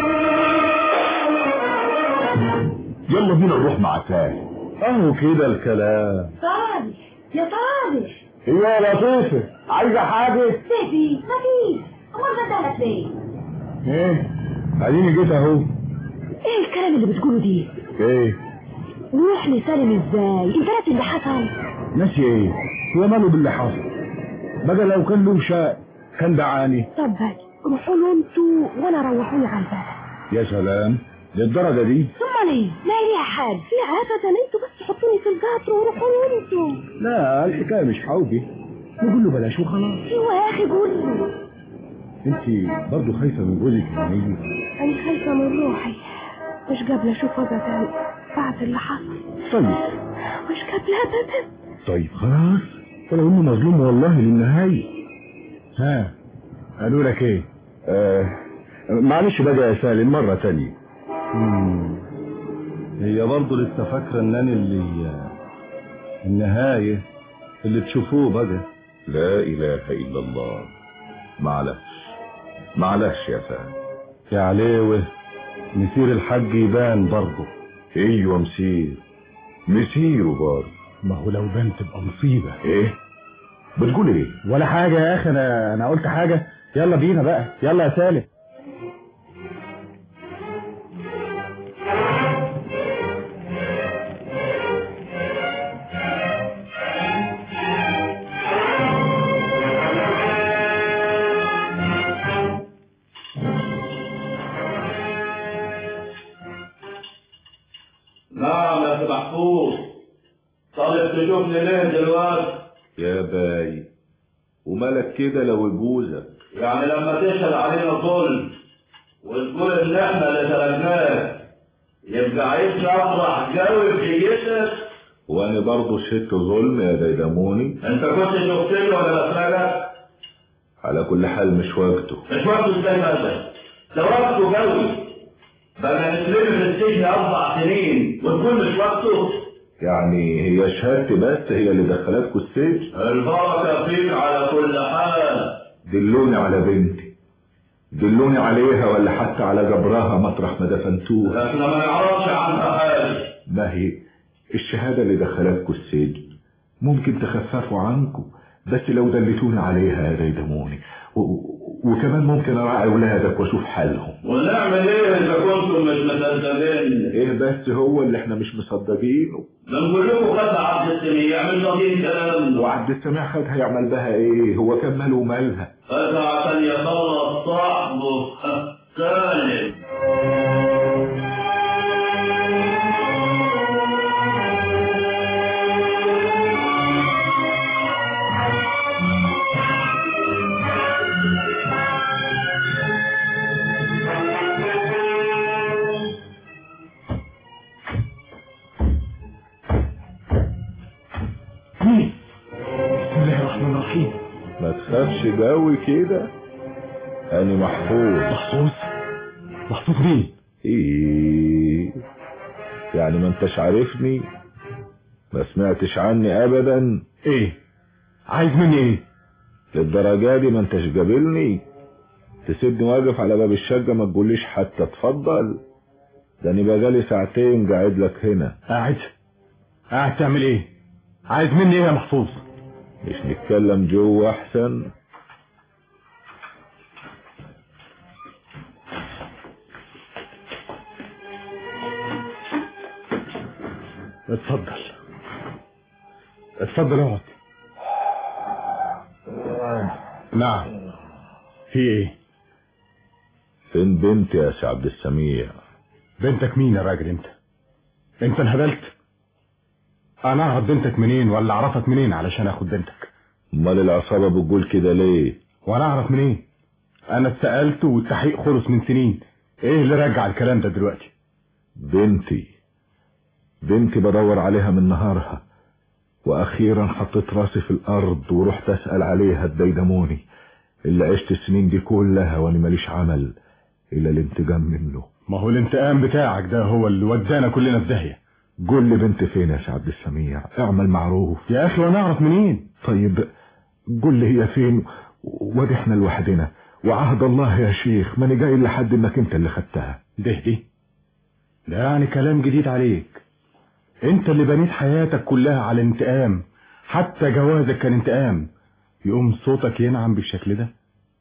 يلا بينا نروح مع سالم
اهو كده الكلام
صالح يا صالح
ايوه يا لطيفه عايزه حاجه
سيدي مفيش امال بدالك ليه
ايه اديني جيت اهو
ايه الكلام اللي بتقوله دي
ايه
نروح لسالم ازاي انت ناسي اللي حصل
ناسي ايه هو ماله باللي حصل بقى لو كان له شاء كان دعاني
طب بقى روحوا له انتوا وانا روحوني على البلد
يا سلام للدرجه دي
ثم ليه ما هي ليها حاجه لا ابدا انتوا بس حطوني في القطر وروحوا له انتوا
لا الحكايه مش حوجي نقول له بلاش وخلاص
ايوه يا اخي قول له
انت برضه خايفه من جوزك الميت
انا خايفه من روحي مش قابله اشوف ابدا بعد اللي حصل
طيب
مش قابله ابدا
طيب خلاص ولو انه مظلوم والله للنهايه ها قالوا لك ايه
آه معلش بقى يا سالم مرة تانية
مم. هي برضه لسه فاكره ان انا اللي النهايه اللي تشوفوه بقى
لا اله الا الله معلش معلش يا سالم
يا عليوه مسير الحج يبان برضه
ايوه مسير مسيره برضه
ما هو لو بان تبقى مصيبه
ايه بتقول ايه
ولا حاجه يا اخي انا انا قلت حاجه يلا بينا بقى يلا يا سالم
نعم يا سي محفوظ طالب تشوفني ليه دلوقتي
يا باي ومالك كده لو يجوزك
يعني لما تشهد علينا ظلم وتقول ان احنا اللي سرقناه يبقى عايز افرح قوي بحيتك
وانا برضه شدت ظلم يا ديدموني
انت كنت شفتني ولا بسرقك
على كل حال مش وقته
مش وقته ازاي مثلا ده وقته قوي بقى نسلمه في السجن اربع سنين وتكون مش وقته
يعني هي شهادتي بس هي اللي دخلتكوا السجن
البركه فيك على كل حال
دلوني على بنتي دلوني عليها ولا حتى على جبرها مطرح ما دفنتوها
احنا ما نعرفش عنها حاجه
ما هي الشهادة اللي دخلتكوا السجن ممكن تخففوا عنكم بس لو دلتوني عليها يديدموني و... وكمان ممكن اراعي اولادك واشوف حالهم
ونعمل ايه اذا كنتم مش مصدقين
ايه بس هو اللي احنا مش مصدقينه
بنقول لكم خد عبد السميع مش راضيين كلام
وعبد السميع خد هيعمل بها ايه هو كان ماله ومالها
خد عشان يخلص صاحبه سالم
مين بسم الله الرحمن الرحيم
ما تخافش قوي كده انا محفوظ
محفوظ محفوظ مين
ايه يعني ما انتش عارفني ما سمعتش عني ابدا
ايه عايز مني ايه
للدرجة دي ما انتش قابلني تسيبني واقف على باب الشقة ما تقوليش حتى اتفضل ده انا بقالي ساعتين قاعد لك هنا
قاعد قاعد تعمل ايه عايز مني ايه يا محفوظ
مش نتكلم جوه احسن
اتفضل اتفضل اقعد نعم في ايه
فين بنتي يا سي عبد السميع
بنتك مين يا راجل انت انت انهبلت انا اعرف بنتك منين ولا اعرفك منين علشان اخد بنتك
امال العصابة بتقول كده ليه
وانا اعرف منين انا اتسالت والتحقيق خلص من سنين ايه اللي رجع الكلام ده دلوقتي
بنتي بنتي بدور عليها من نهارها واخيرا حطيت راسي في الارض ورحت اسال عليها الديدموني اللي عشت السنين دي كلها وانا ماليش عمل الا الانتقام منه
ما هو الانتقام بتاعك ده هو اللي ودانا كلنا في داهيه
قول لي بنت فين يا سي عبد السميع اعمل معروف
يا اخي وانا اعرف منين
طيب قول لي هي فين وادي احنا لوحدنا وعهد الله يا شيخ ماني جاي لحد انك انت اللي خدتها
ده دي ده يعني كلام جديد عليك انت اللي بنيت حياتك كلها على الانتقام حتى جوازك كان انتقام يقوم صوتك ينعم بالشكل ده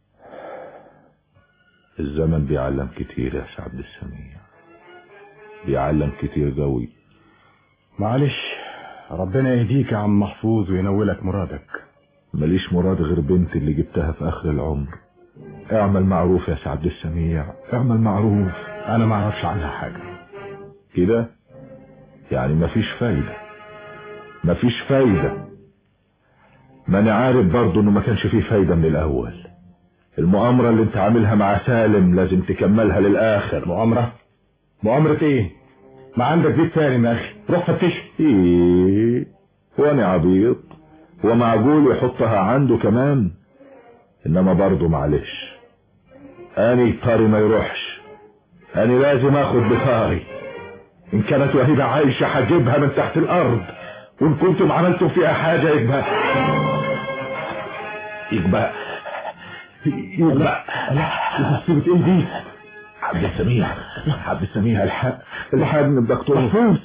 الزمن بيعلم كتير يا سي عبد السميع بيعلم كتير قوي
معلش ربنا يهديك يا عم محفوظ وينولك مرادك
ماليش مراد غير بنتي اللي جبتها في اخر العمر اعمل معروف يا سي عبد السميع اعمل معروف
انا ما اعرفش عنها حاجه
كده يعني مفيش فايدة مفيش فايدة ما انا عارف برضه انه ما كانش فيه فايدة من الاول المؤامرة اللي انت عاملها مع سالم لازم تكملها للاخر
مؤامرة مؤامرة ايه ما عندك بيت سالم يا اخي روح فتش
ايه هو انا عبيط هو معقول يحطها عنده كمان انما برضه معلش اني طاري ما يروحش اني لازم اخد بطاري ان كانت وهيبة عايشة هجيبها من تحت الارض وان كنتم عملتم فيها حاجة يبقى يبقى يبقى
لا مصيبة ايه دي
عبد السميع عبد السميع الحق الحق من الدكتور
محفوظ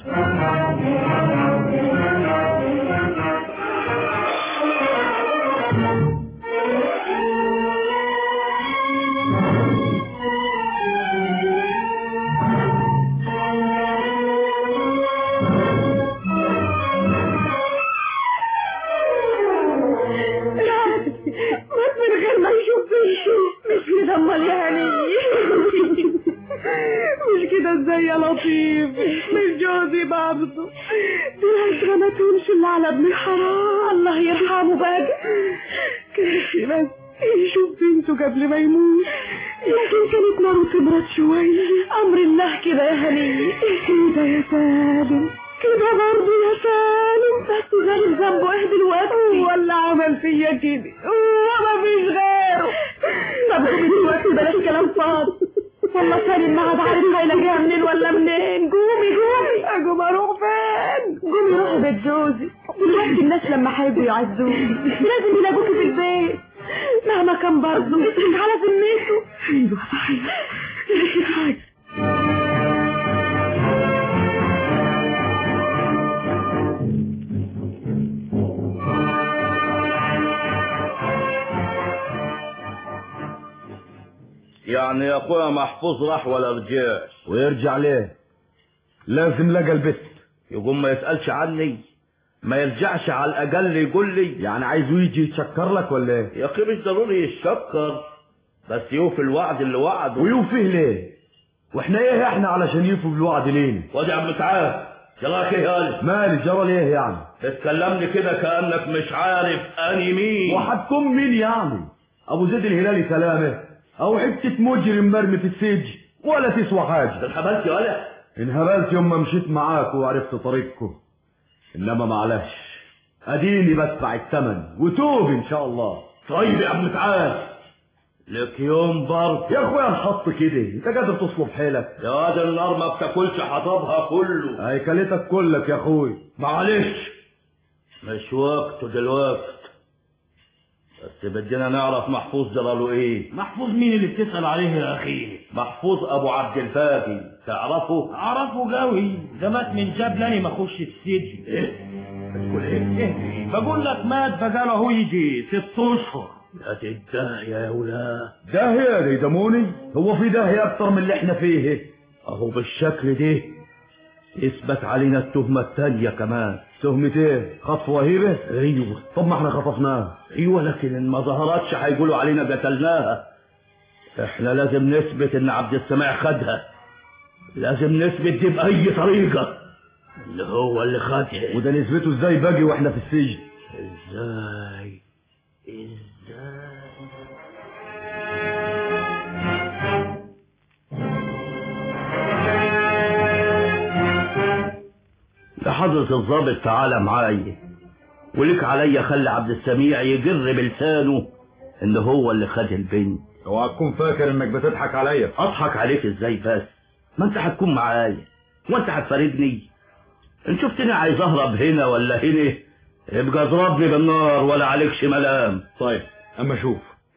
مات من غير ما يشوف بنتي مش كده امال يا هني مش كده ازاي يا لطيف مش جوزي برضه دي العشرة ما تهونش الا على ابن الحرام الله يرحمه بقى كان في بس يشوف بنته قبل ما يموت لكن كانت ناره تبرد شوية أمر الله كده يا هني كده يا سالم كده برضه يا سالم بس ظالم ذنبه ايه دلوقتي ولا عمل فيا كده وما فيش غيره طب دلوقتي بلاش كلام فاضي
والله سالم ما عاد عارف هيلاقيها منين ولا منين قومي قومي
اقوم اروح فين
قومي روحي بيت جوزي دلوقتي الناس لما هيجوا يعزوكي لازم يلاقوكي في البيت مهما كان برضه على ذمته ايوه صحيح ماشي حاجه
يعني يا اخويا محفوظ راح ولا رجعش
ويرجع ليه لازم لقى البت
يقوم ما يسألش عني ما يرجعش على الأقل يقول لي
يعني عايزه يجي يتشكر لك ولا ايه
يا أخي مش ضروري يتشكر بس يوفي الوعد اللي وعده
ويوفيه ليه واحنا ايه احنا علشان يوفوا بالوعد ليه
وادي عم تعال جراك ايه هالي
مالي جرى ليه يعني
تتكلمني كده كأنك مش عارف أني مين
وهتكون مين يعني ابو زيد الهلالي سلامه او حته مجرم مرمي في السجن ولا تسوى حاجه
انحبلت يا ولا
انهبلت يوم ما مشيت معاك وعرفت طريقكم انما معلش اديني بدفع الثمن وتوب ان شاء الله
طيب يا عم تعال لك يوم برضه
يا اخويا الخط كده انت قادر تصلب حيلك
يا واد النار ما بتاكلش حطبها كله
هيكلتك كلك يا اخوي
معلش مش وقته دلوقت بس بدنا نعرف محفوظ جراله ايه
محفوظ مين اللي بتسأل عليه يا أخي
محفوظ ابو عبد الفاقي تعرفه
أعرفه قوي ده مات من جبلاني ما اخش السجن
ايه بتقول ايه
إيه؟ بقول لك مات بقاله هو يجي ست أشهر
لا تتداهي يا ولا
داهية يا ديدموني هو في داهية اكتر من اللي احنا فيه
اهو بالشكل ده يثبت علينا التهمة التانية كمان
تهمة ايه خطف وهيبة
ايوه
طب ما احنا خطفناه
ايوه لكن إن ما ظهرتش هيقولوا علينا قتلناها احنا لازم نثبت ان عبد السميع خدها لازم نثبت دي بأي طريقة اللي هو اللي خدها
وده نثبته ازاي باجي واحنا في السجن
ازاي ازاي يا حضرة الضابط تعالى معايا ولك عليا خلي عبد السميع يجر بلسانه ان هو اللي خد البنت
اوعى تكون فاكر انك بتضحك عليا
اضحك عليك ازاي بس ما انت هتكون معايا وانت هتفارقني ان شفتني عايز اهرب هنا ولا هنا يبقى اضربني بالنار ولا عليكش ملام
طيب اما شوف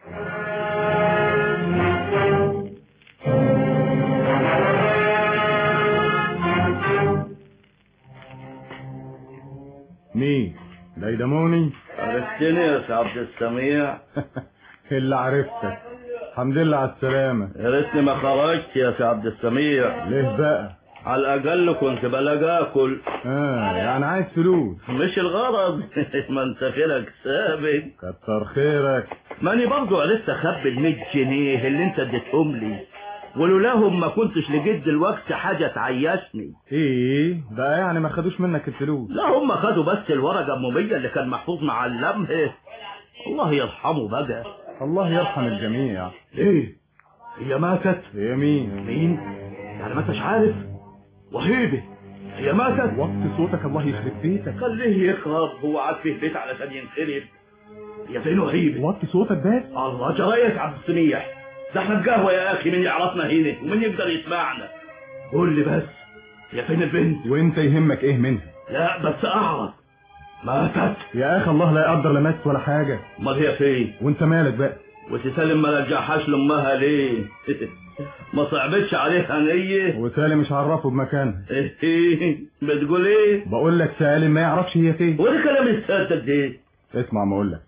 مين ديدموني
عرفتني يا سي عبد السميع
اللي عرفتك الحمد لله على السلامة
يا ريتني ما خرجت يا سي عبد السميع
ليه بقى
على الاقل كنت بلاقي اكل
اه يعني عايز فلوس
مش الغرض ما انت خيرك سابق
كتر خيرك
ماني برضو عرفت اخبي ال 100 جنيه اللي انت اديتهم لي ولولاهم ما كنتش لقيت دلوقتي حاجه تعيشني
ايه بقى يعني ما خدوش منك الفلوس
لا هم خدوا بس الورقه الاموميه اللي كان محفوظ معلمها الله يرحمه بقى
الله يرحم الجميع
ايه هي ماتت
هي مين
مين يعني ما انتش عارف وهيبه هي ماتت
وطي صوتك الله يخرب بيتك
خليه يخرب هو قاعد فيه بيت علشان ينخرب يا فين وهيبه
وطي صوتك بس
الله جرايك عبد السميح ده احنا في قهوه يا اخي مين يعرفنا هنا ومين يقدر يسمعنا قول لي بس يا فين البنت
وانت يهمك ايه منها
لا بس اعرف ماتت
يا اخي الله لا يقدر لا مات ولا حاجة
امال هي فين
وانت مالك بقى
وتسالم ما رجعهاش لامها ليه ما صعبتش عليها نية
وسالم مش عرفه بمكانها
ايه بتقول ايه
بقول لك سالم ما يعرفش هي فين
وده كلام السادة ده
اسمع ما اقول لك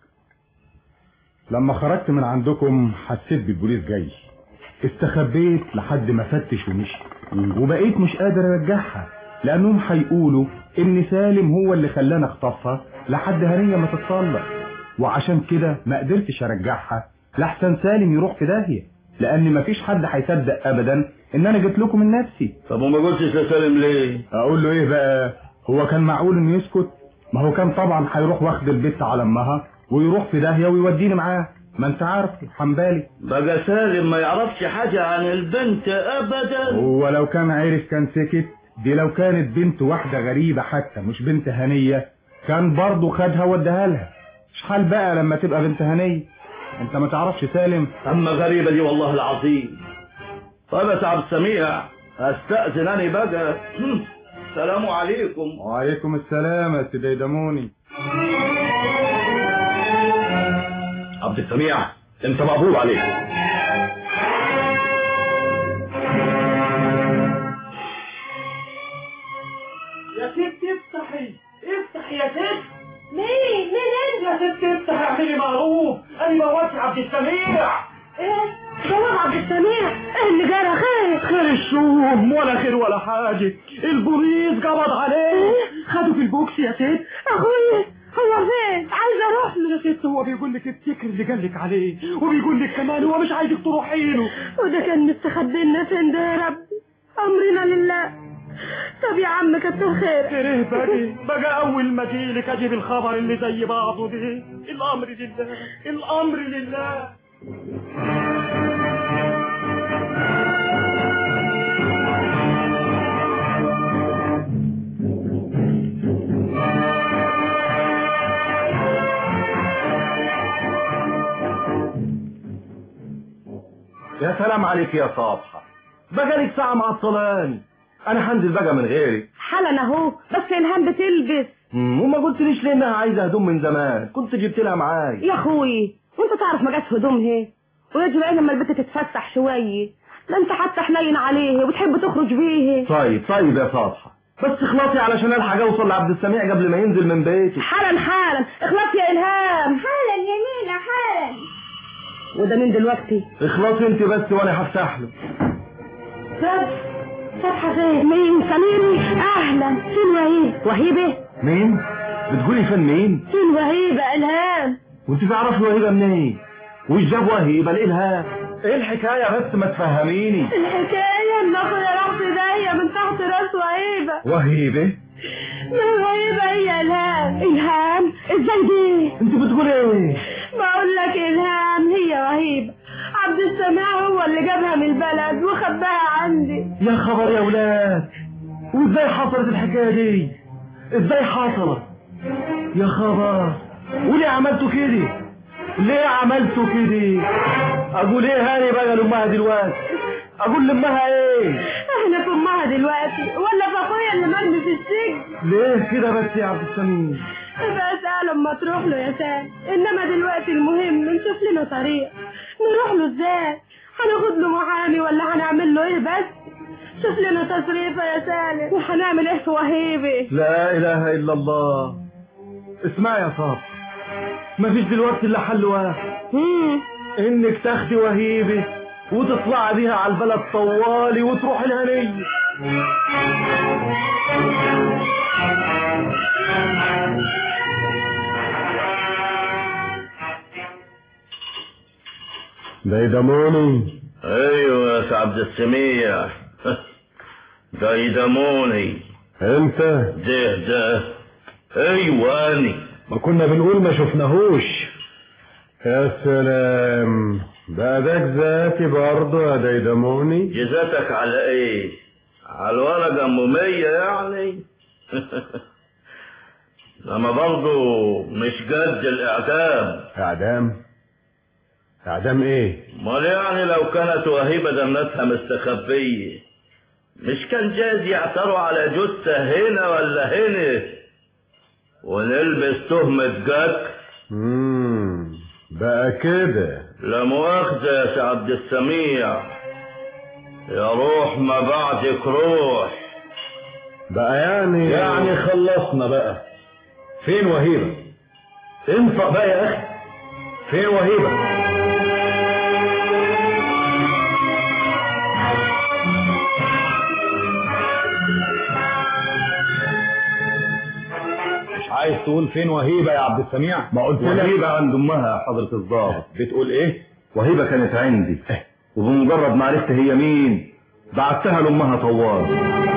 لما خرجت من عندكم حسيت بالبوليس جاي استخبيت لحد ما فتش ومشي وبقيت مش قادر ارجعها لانهم هيقولوا ان سالم هو اللي خلاني اخطفها لحد هنية ما تتصلح وعشان كده ما قدرتش ارجعها لحسن سالم يروح في داهية لان مفيش حد هيصدق ابدا ان انا جيت لكم من نفسي
طب وما قلتش لسالم ليه
اقول له ايه بقى هو كان معقول انه يسكت ما هو كان طبعا هيروح واخد البت على امها ويروح في داهيه ويوديني معاه ما انت عارف حنبالي
بقى سالم ما يعرفش حاجة عن البنت ابدا
هو لو كان عارف كان سكت دي لو كانت بنت واحدة غريبة حتى مش بنت هنية كان برضه خدها وداها لها شحال بقى لما تبقى بنت هنية انت ما تعرفش سالم
اما غريبة دي والله العظيم طيب يا عبد السميع استأذن أنا بقى هم، السلام عليكم
وعليكم السلام يا سيدي دموني
عبد السميع انت مقبول عليك
يا ست افتحي افتحي يا ست
مين مين انت
يا ست افتحي اعملي معروف انا بوابة عبد السميع
ايه جواب عبد السميع ايه اللي جرى خير
خير الشوم ولا خير ولا حاجة البوليس قبض عليه خدوا في البوكس يا ست
اخويا هو فين عايز اروح له
يا ست هو بيقول لك افتكر اللي قال لك عليه وبيقول لك كمان هو مش عايزك تروحي له
وده كان مستخبينا فين ده يا ربي امرنا لله طب يا عم كتر خير
خير ايه بقى بقى اول ما اجيلك اجيب الخبر اللي زي بعضه ده الامر لله الامر لله
يا سلام عليك يا صبحة بقالك ساعة معطلاني انا هنزل بقى من غيرك
حالا اهو بس الهام بتلبس
مم، وما قلتليش ليه انها عايزة هدوم من زمان كنت جبت لها معايا
يا اخوي وانت تعرف ما جاتش هدومها ويجب ايه لما البنت تتفسح شويه ده انت حتى حنين عليه وبتحب تخرج بيه
طيب طيب يا صبحة بس اخلصي علشان الحق اوصل لعبد السميع قبل ما ينزل من بيته
حالا حالا اخلص يا الهام
حالا يا مينا حالا
وده مين دلوقتي
اخلصي انت بس وانا هفتح له
فتح فتحة فين مين سميري اهلا فين وهيب وهيبه
مين بتقولي فين مين
فين وهيبه الهام
وانت تعرفي وهيبه منين وش جاب وهيبه لإلها ايه الحكايه بس ما تفهميني
الحكايه ان اخويا راح في داهيه من تحت راس وهيبه
وهيبه
ما وهيبه هي الهام الهام ازاي دي
انت بتقولي ايه
بقول لك الهام هي وهيبه عبد السميع هو اللي جابها من البلد وخباها عندي
يا خبر يا ولاد وازاي حصلت الحكايه دي ازاي حصلت يا خبر وليه عملتوا كده ليه عملتوا كده اقول ايه هاني بقى لامها دلوقتي اقول لامها ايه
احنا في امها دلوقتي ولا في اخويا اللي مرمي في السجن
ليه كده بس يا عبد السميع
بقى سهل لما تروح له يا سام انما دلوقتي المهم نشوف لنا طريق نروح له ازاي هناخد له محامي ولا هنعمل له ايه بس شوف لنا تصريفه يا سالم وهنعمل ايه في وهيبه
لا اله الا الله اسمعي يا صاحبي مفيش دلوقتي الا حل واحد
مم.
انك تاخدي وهيبه وتطلعي بيها على البلد طوالي وتروحي الهنيه
ديدموني
ايوه يا سي عبد السميع دايدموني
انت
ده ده ايوه اني
ما كنا بنقول ما شفناهوش يا سلام بقى ده ذاتي برضه يا ديدموني
جزاتك على ايه على الورقة ام مية يعني لما برضه مش قد الاعدام
اعدام اعدام ايه
امال يعني لو كانت وهيبة دمتها مستخبية مش كان جايز يعثروا على جثة هنا ولا هنا ونلبس تهمة جك
امم بقى كده
لا مؤاخذة يا سي عبد السميع يا روح ما بعدك روح
بقى يعني
يعني خلصنا بقى فين وهيبه انطق بقى يا اخي فين وهيبه مش عايز تقول فين وهيبه يا عبد السميع
ما قلت لك
وهيبه عند امها يا حضره الضابط بتقول ايه وهيبه كانت عندي وبمجرد ما عرفت هي مين بعتها لامها طوال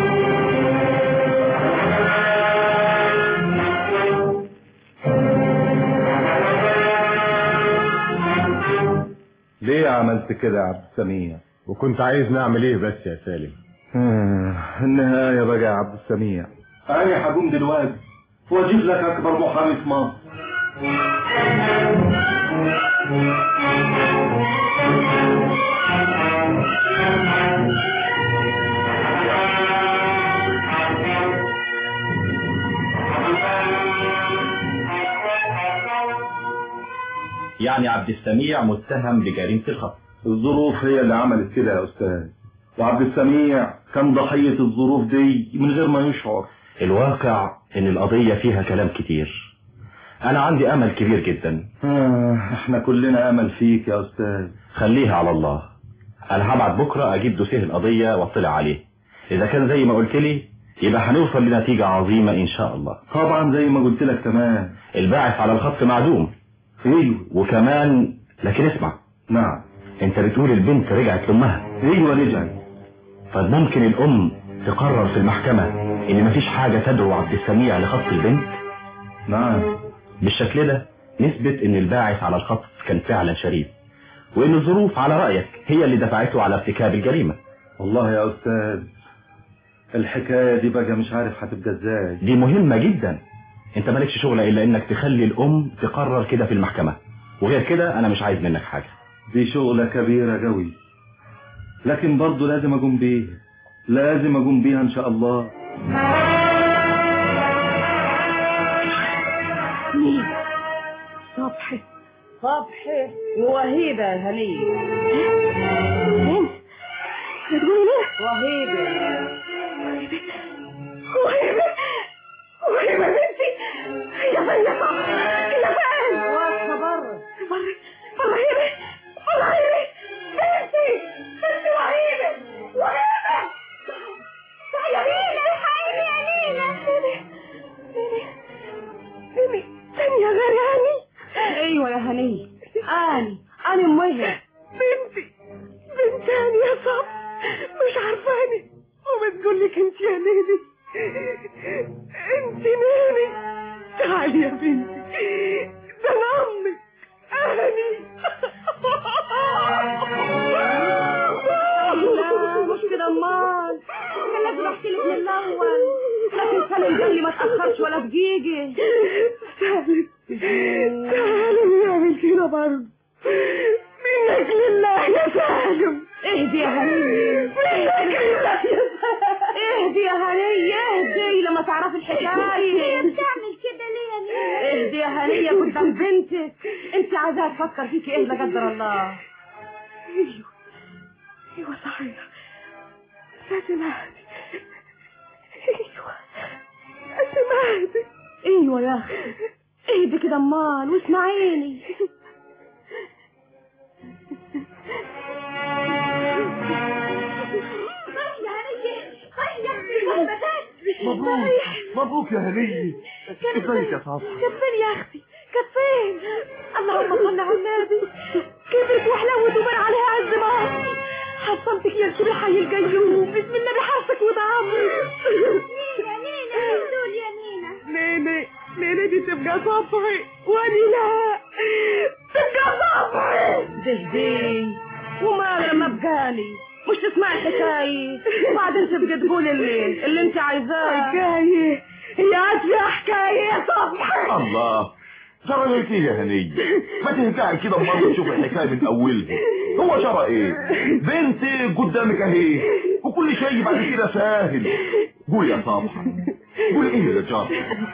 ليه عملت كده يا عبد السميع
وكنت عايز نعمل ايه بس يا سالم
آه، النهاية بقى يا عبد السميع أنا هقوم دلوقتي وأجيب لك أكبر محامي في مصر
Thank you.
يعني عبد السميع متهم بجريمة الخطف
الظروف هي اللي عملت كده يا أستاذ وعبد السميع كان ضحية الظروف دي من غير ما يشعر
الواقع ان القضية فيها كلام كتير انا عندي امل كبير جدا
آه احنا كلنا امل فيك يا استاذ
خليها على الله انا هبعت بكرة اجيب دوسيه القضية واطلع عليه اذا كان زي ما قلت لي يبقى هنوصل لنتيجة عظيمة ان شاء الله
طبعا زي ما قلت لك تمام
الباعث على الخط معدوم
ايوه
وكمان لكن اسمع
نعم
انت بتقول البنت رجعت لامها
ايوه رجعت
طب ممكن الام تقرر في المحكمة ان مفيش حاجة تدعو عبد السميع لخطف البنت
نعم
بالشكل ده نثبت ان الباعث على الخطف كان فعلا شريف وان الظروف على رأيك هي اللي دفعته على ارتكاب الجريمة
والله يا استاذ الحكاية دي بقى مش عارف هتبقى ازاي
دي مهمة جدا انت مالكش شغل الا انك تخلي الام تقرر كده في المحكمة وغير كده انا مش عايز منك حاجة
دي شغلة كبيرة قوي لكن برضه لازم اقوم بيها لازم اقوم بيها ان شاء الله
مين صبحي
صبحي ووهيبة يا هنية
مين بتقولي مين
وهيبة
وهيبة وهيبة بنتي هي فين يا صبحي هي فين
واقفة بره
بره بره هيبة بره هيبة بنتي بنتي وهيبة وهيبة يا مينا الحقيني يا مينا ميمي ميمي ثانية غيراني
ايوه يا هنية اني اني امها
بنتي بنتاني يا صب مش عارفاني وبتقول لك انت يا نيني انت نيني تعالي يا بنتي ده انا امك اهلي
لا مش كده امال كان لازم احكي لك من الاول لكن سالم قال لي ما تاخرش ولا دقيقه
سالم سالم يعمل كده برضه منك لله يا سالم
اهدي يا هنية
منك لله يا سالم
اهدي يا هنية اهدي لما تعرفي الحكاية
بتعمل كده ليه يا نينا
اهدي يا هنية قدام بنتك انت عايزاها تفكر فيكي ايه لا قدر الله
ايوه ايوه صحيح لازم اهدي ايوه لازم اهدي
ايوه يا اخي اهدي كده امال واسمعيني
مبروك مبروك يا هنية ازيك يا صاحبي
كانت فين يا اختي كانت فين اللهم صل على النبي كبرت وحلوت وبان عليها عز مصر حصلتك يا رسول الحي القيوم بسم الله بحرصك وبعمرك
نينا نينا دول يا نينا
نيني نيني دي تبقى صبحي واني لا تبقى صبحي
دهدي وما لما بقالي مش تسمعي الحكاية وبعدين تبقي تقولي اللي اللي انت عايزاه
حكاية هي عاجبة حكاية يا صبحي
الله جرى لك ايه يا هنية ما تهدعي كده مرة تشوف الحكاية من اولها هو جرى ايه بنتي قدامك اهي وكل شيء بعد كده سهل قول يا صبحة قول ايه يا جار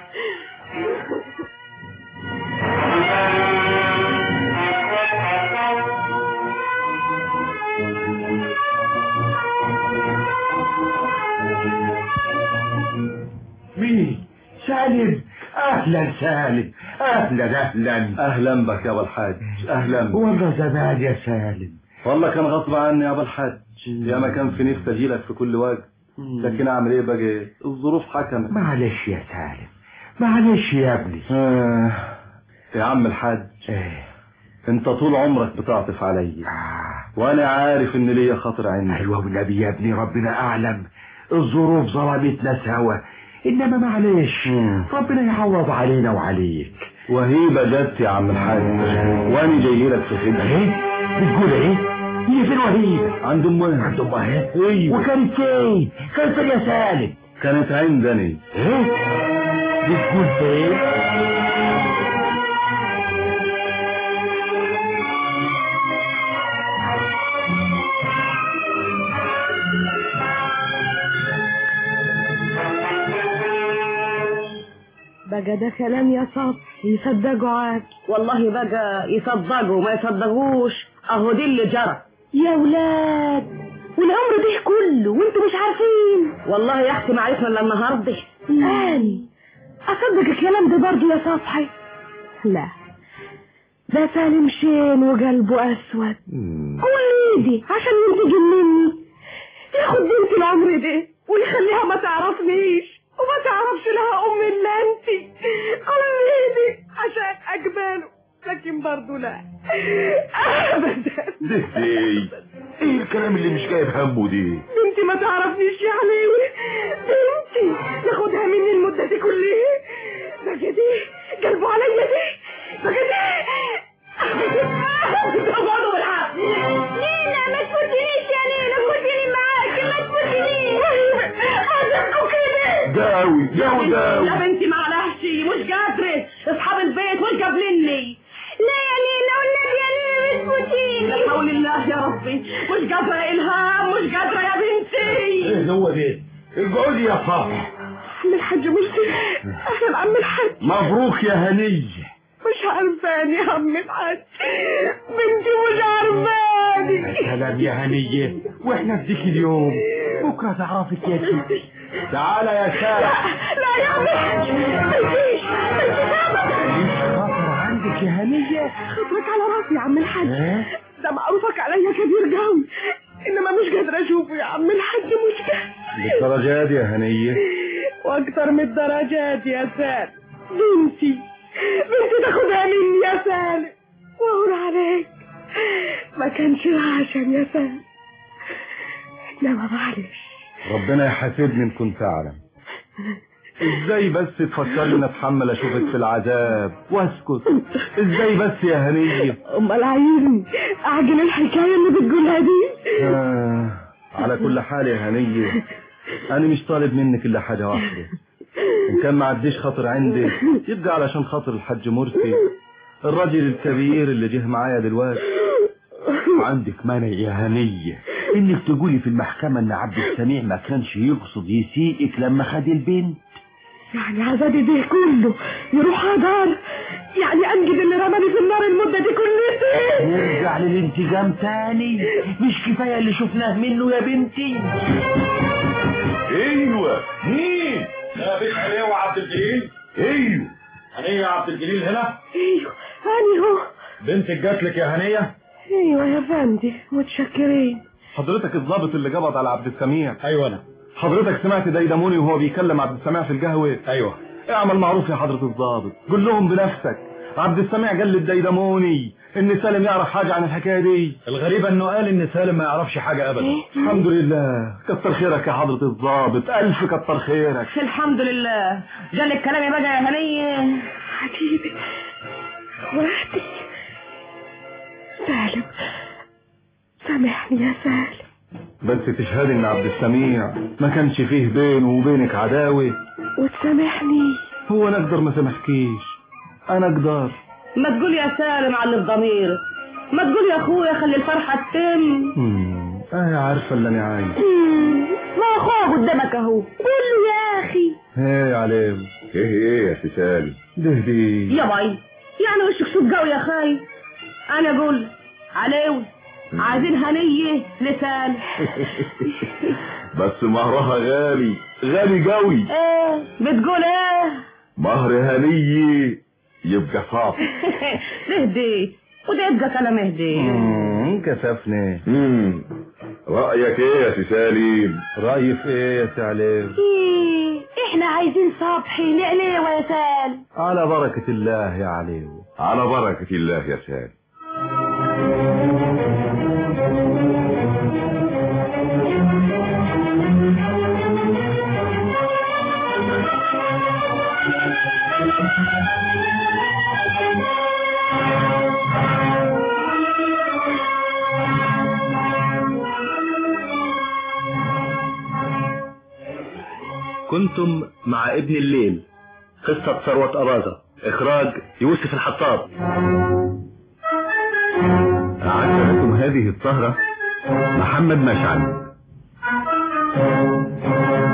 مين سالم اهلا سالم اهلا اهلا
اهلا بك يا ابو الحاج اهلا
والله زمان يا سالم
والله كان غصب عني يا ابو الحاج يا ما كان في نفسي اجيلك في كل وقت لكن اعمل ايه بقى الظروف حكمت
معلش يا سالم معلش يا ابني
آه. يا عم الحاج
ايه
انت طول عمرك بتعطف عليا وانا عارف ان ليا خاطر عندك
ايوه والنبي يا ابني ربنا اعلم الظروف ظلمتنا سوا انما معلش ربنا يعوض علينا وعليك
وهيبة جت يا عم الحاج وانا جاي لك في خدمة
ايه بتقول ايه هي فين وهيبة
عند امها
عند امها
ايوه
وكانت فين كانت فين يا سالم
كانت عندني
ايه بتقول فين
بقى بقى ده كلام يا صبر يصدقوا عاد
والله بقى يصدقوا ما يصدقوش اهو دي اللي جرى
يا ولاد والعمر ده كله وانتوا مش عارفين
والله يا اختي ما عرفنا الا النهارده
اني اصدق الكلام ده برضه يا صبحي لا ده سالم شين وقلبه اسود كل ايدي عشان ينتقم مني ياخد بنت العمر ده ويخليها ما تعرفنيش وما تعرفش لها ام الا انت كل ايدي عشان اقبله لكن برضه لا ابدا
ده ايه ايه الكلام اللي مش جايب همه دي
بنتي ما تعرفنيش يا عليوي بنتي ياخدها مني المدة دي كلها بقى دي قلبه عليا دي بقى دي تقعدوا بالعافية
لينا ما تفوتنيش يا لينا خديني معاك ما تفوتنيش
عايزكوا كده
داوي داوي داوي
يا بنتي معلش مش قادرة اصحاب البيت مش قابليني
لا يا لينا والنبي يا لينا ما تفوتيني
لا حول الله يا ربي مش قادرة يا إلهام مش قادرة يا بنتي
ايه هو ده اقعدي يا صاحبي
عم الحاج مرسي اهلا عم الحاج
مبروك يا هني
مش عارفاني يا عم الحاج بنتي مش عارفاني
سلام يا هنية واحنا في ذيك اليوم بكرة تعرفك يا ستي
تعالى يا سالم
لا يا عم الحاج مفيش
ليش خاطر عندك يا هنية
خطرك على راسي يا عم الحاج
ها؟
ده معروفك عليا كبير قوي انما مش قادره اشوفه يا عم الحاج مش قادره
بالدرجات يا هنية
واكتر من الدرجات يا سالم بنتي بنتي تاخدها مني يا سالم واقول عليك ما كانش العشم يا سالم انما معلش
ربنا يحاسبني ان كنت اعلم ازاي بس تفكرني اتحمل اشوفك في العذاب واسكت ازاي بس يا هنية
امال عايزني اعجل الحكايه اللي بتقولها دي
آه على كل حال يا هنية انا مش طالب منك الا حاجة واحدة ان كان ما عديش خاطر عندي يبقى علشان خاطر الحاج مرسي الراجل الكبير اللي جه معايا دلوقتي
عندك مانع يا هنية انك تقولي في المحكمة ان عبد السميع ما كانش يقصد يسيئك لما خد البنت
يعني عذابي ده كله يروح هدار يعني انجد اللي رماني في النار المده دي كلها
نرجع للانتقام تاني مش كفاية اللي شفناه منه يا بنتي
ايوه مين يا بنت هنية وعبد الجليل ايوه هنية يا عبد الجليل هنا
ايوه اني هو
بنتك جات لك يا هنية
ايوه يا فندي متشكرين
حضرتك الضابط اللي قبض على عبد السميع
ايوه انا
حضرتك سمعت ديدموني وهو بيكلم عبد السميع في القهوة
ايوه
اعمل معروف يا حضرة الضابط قول لهم بنفسك عبد السميع قال للديدموني ان سالم يعرف حاجة عن الحكاية دي
الغريب انه قال ان سالم ما يعرفش حاجة ابدا
الحمد لله كتر خيرك يا حضرة الضابط الف كتر خيرك
الحمد لله جالك كلامي بقى يا هنية
عجيبة وحدي سالم سامحني يا سالم
بس تشهد ان عبد السميع ما كانش فيه بينه وبينك عداوة
وتسامحني
هو انا اقدر ما سامحكيش انا اقدر
ما تقول يا سالم على الضمير ما تقول يا اخويا خلي الفرحة تتم
مم، اه عارفة اللي انا عايز
ما اخوها قدامك اهو قول له يا اخي
هي عليم
ايه ايه يا سي سالم
ده دي
يا باي يعني وشك سوق قوي يا خاي انا اقول عليوي عايزين هنية لسان
بس مهرها غالي غالي قوي
ايه بتقول ايه
مهر هنية يبقى صعب
اهدي وده يبقى كلام اهدي
مم، كسفني
امم رأيك ايه يا سي سالم
رأيي في ايه يا سي عليم
ايه احنا عايزين صبحي نقليه يا سالم
على بركة الله يا عليم
على بركة الله يا سالم
كنتم مع ابن الليل قصة ثروة أباظة إخراج يوسف الحطاب
أعد لكم هذه السهرة محمد مشعل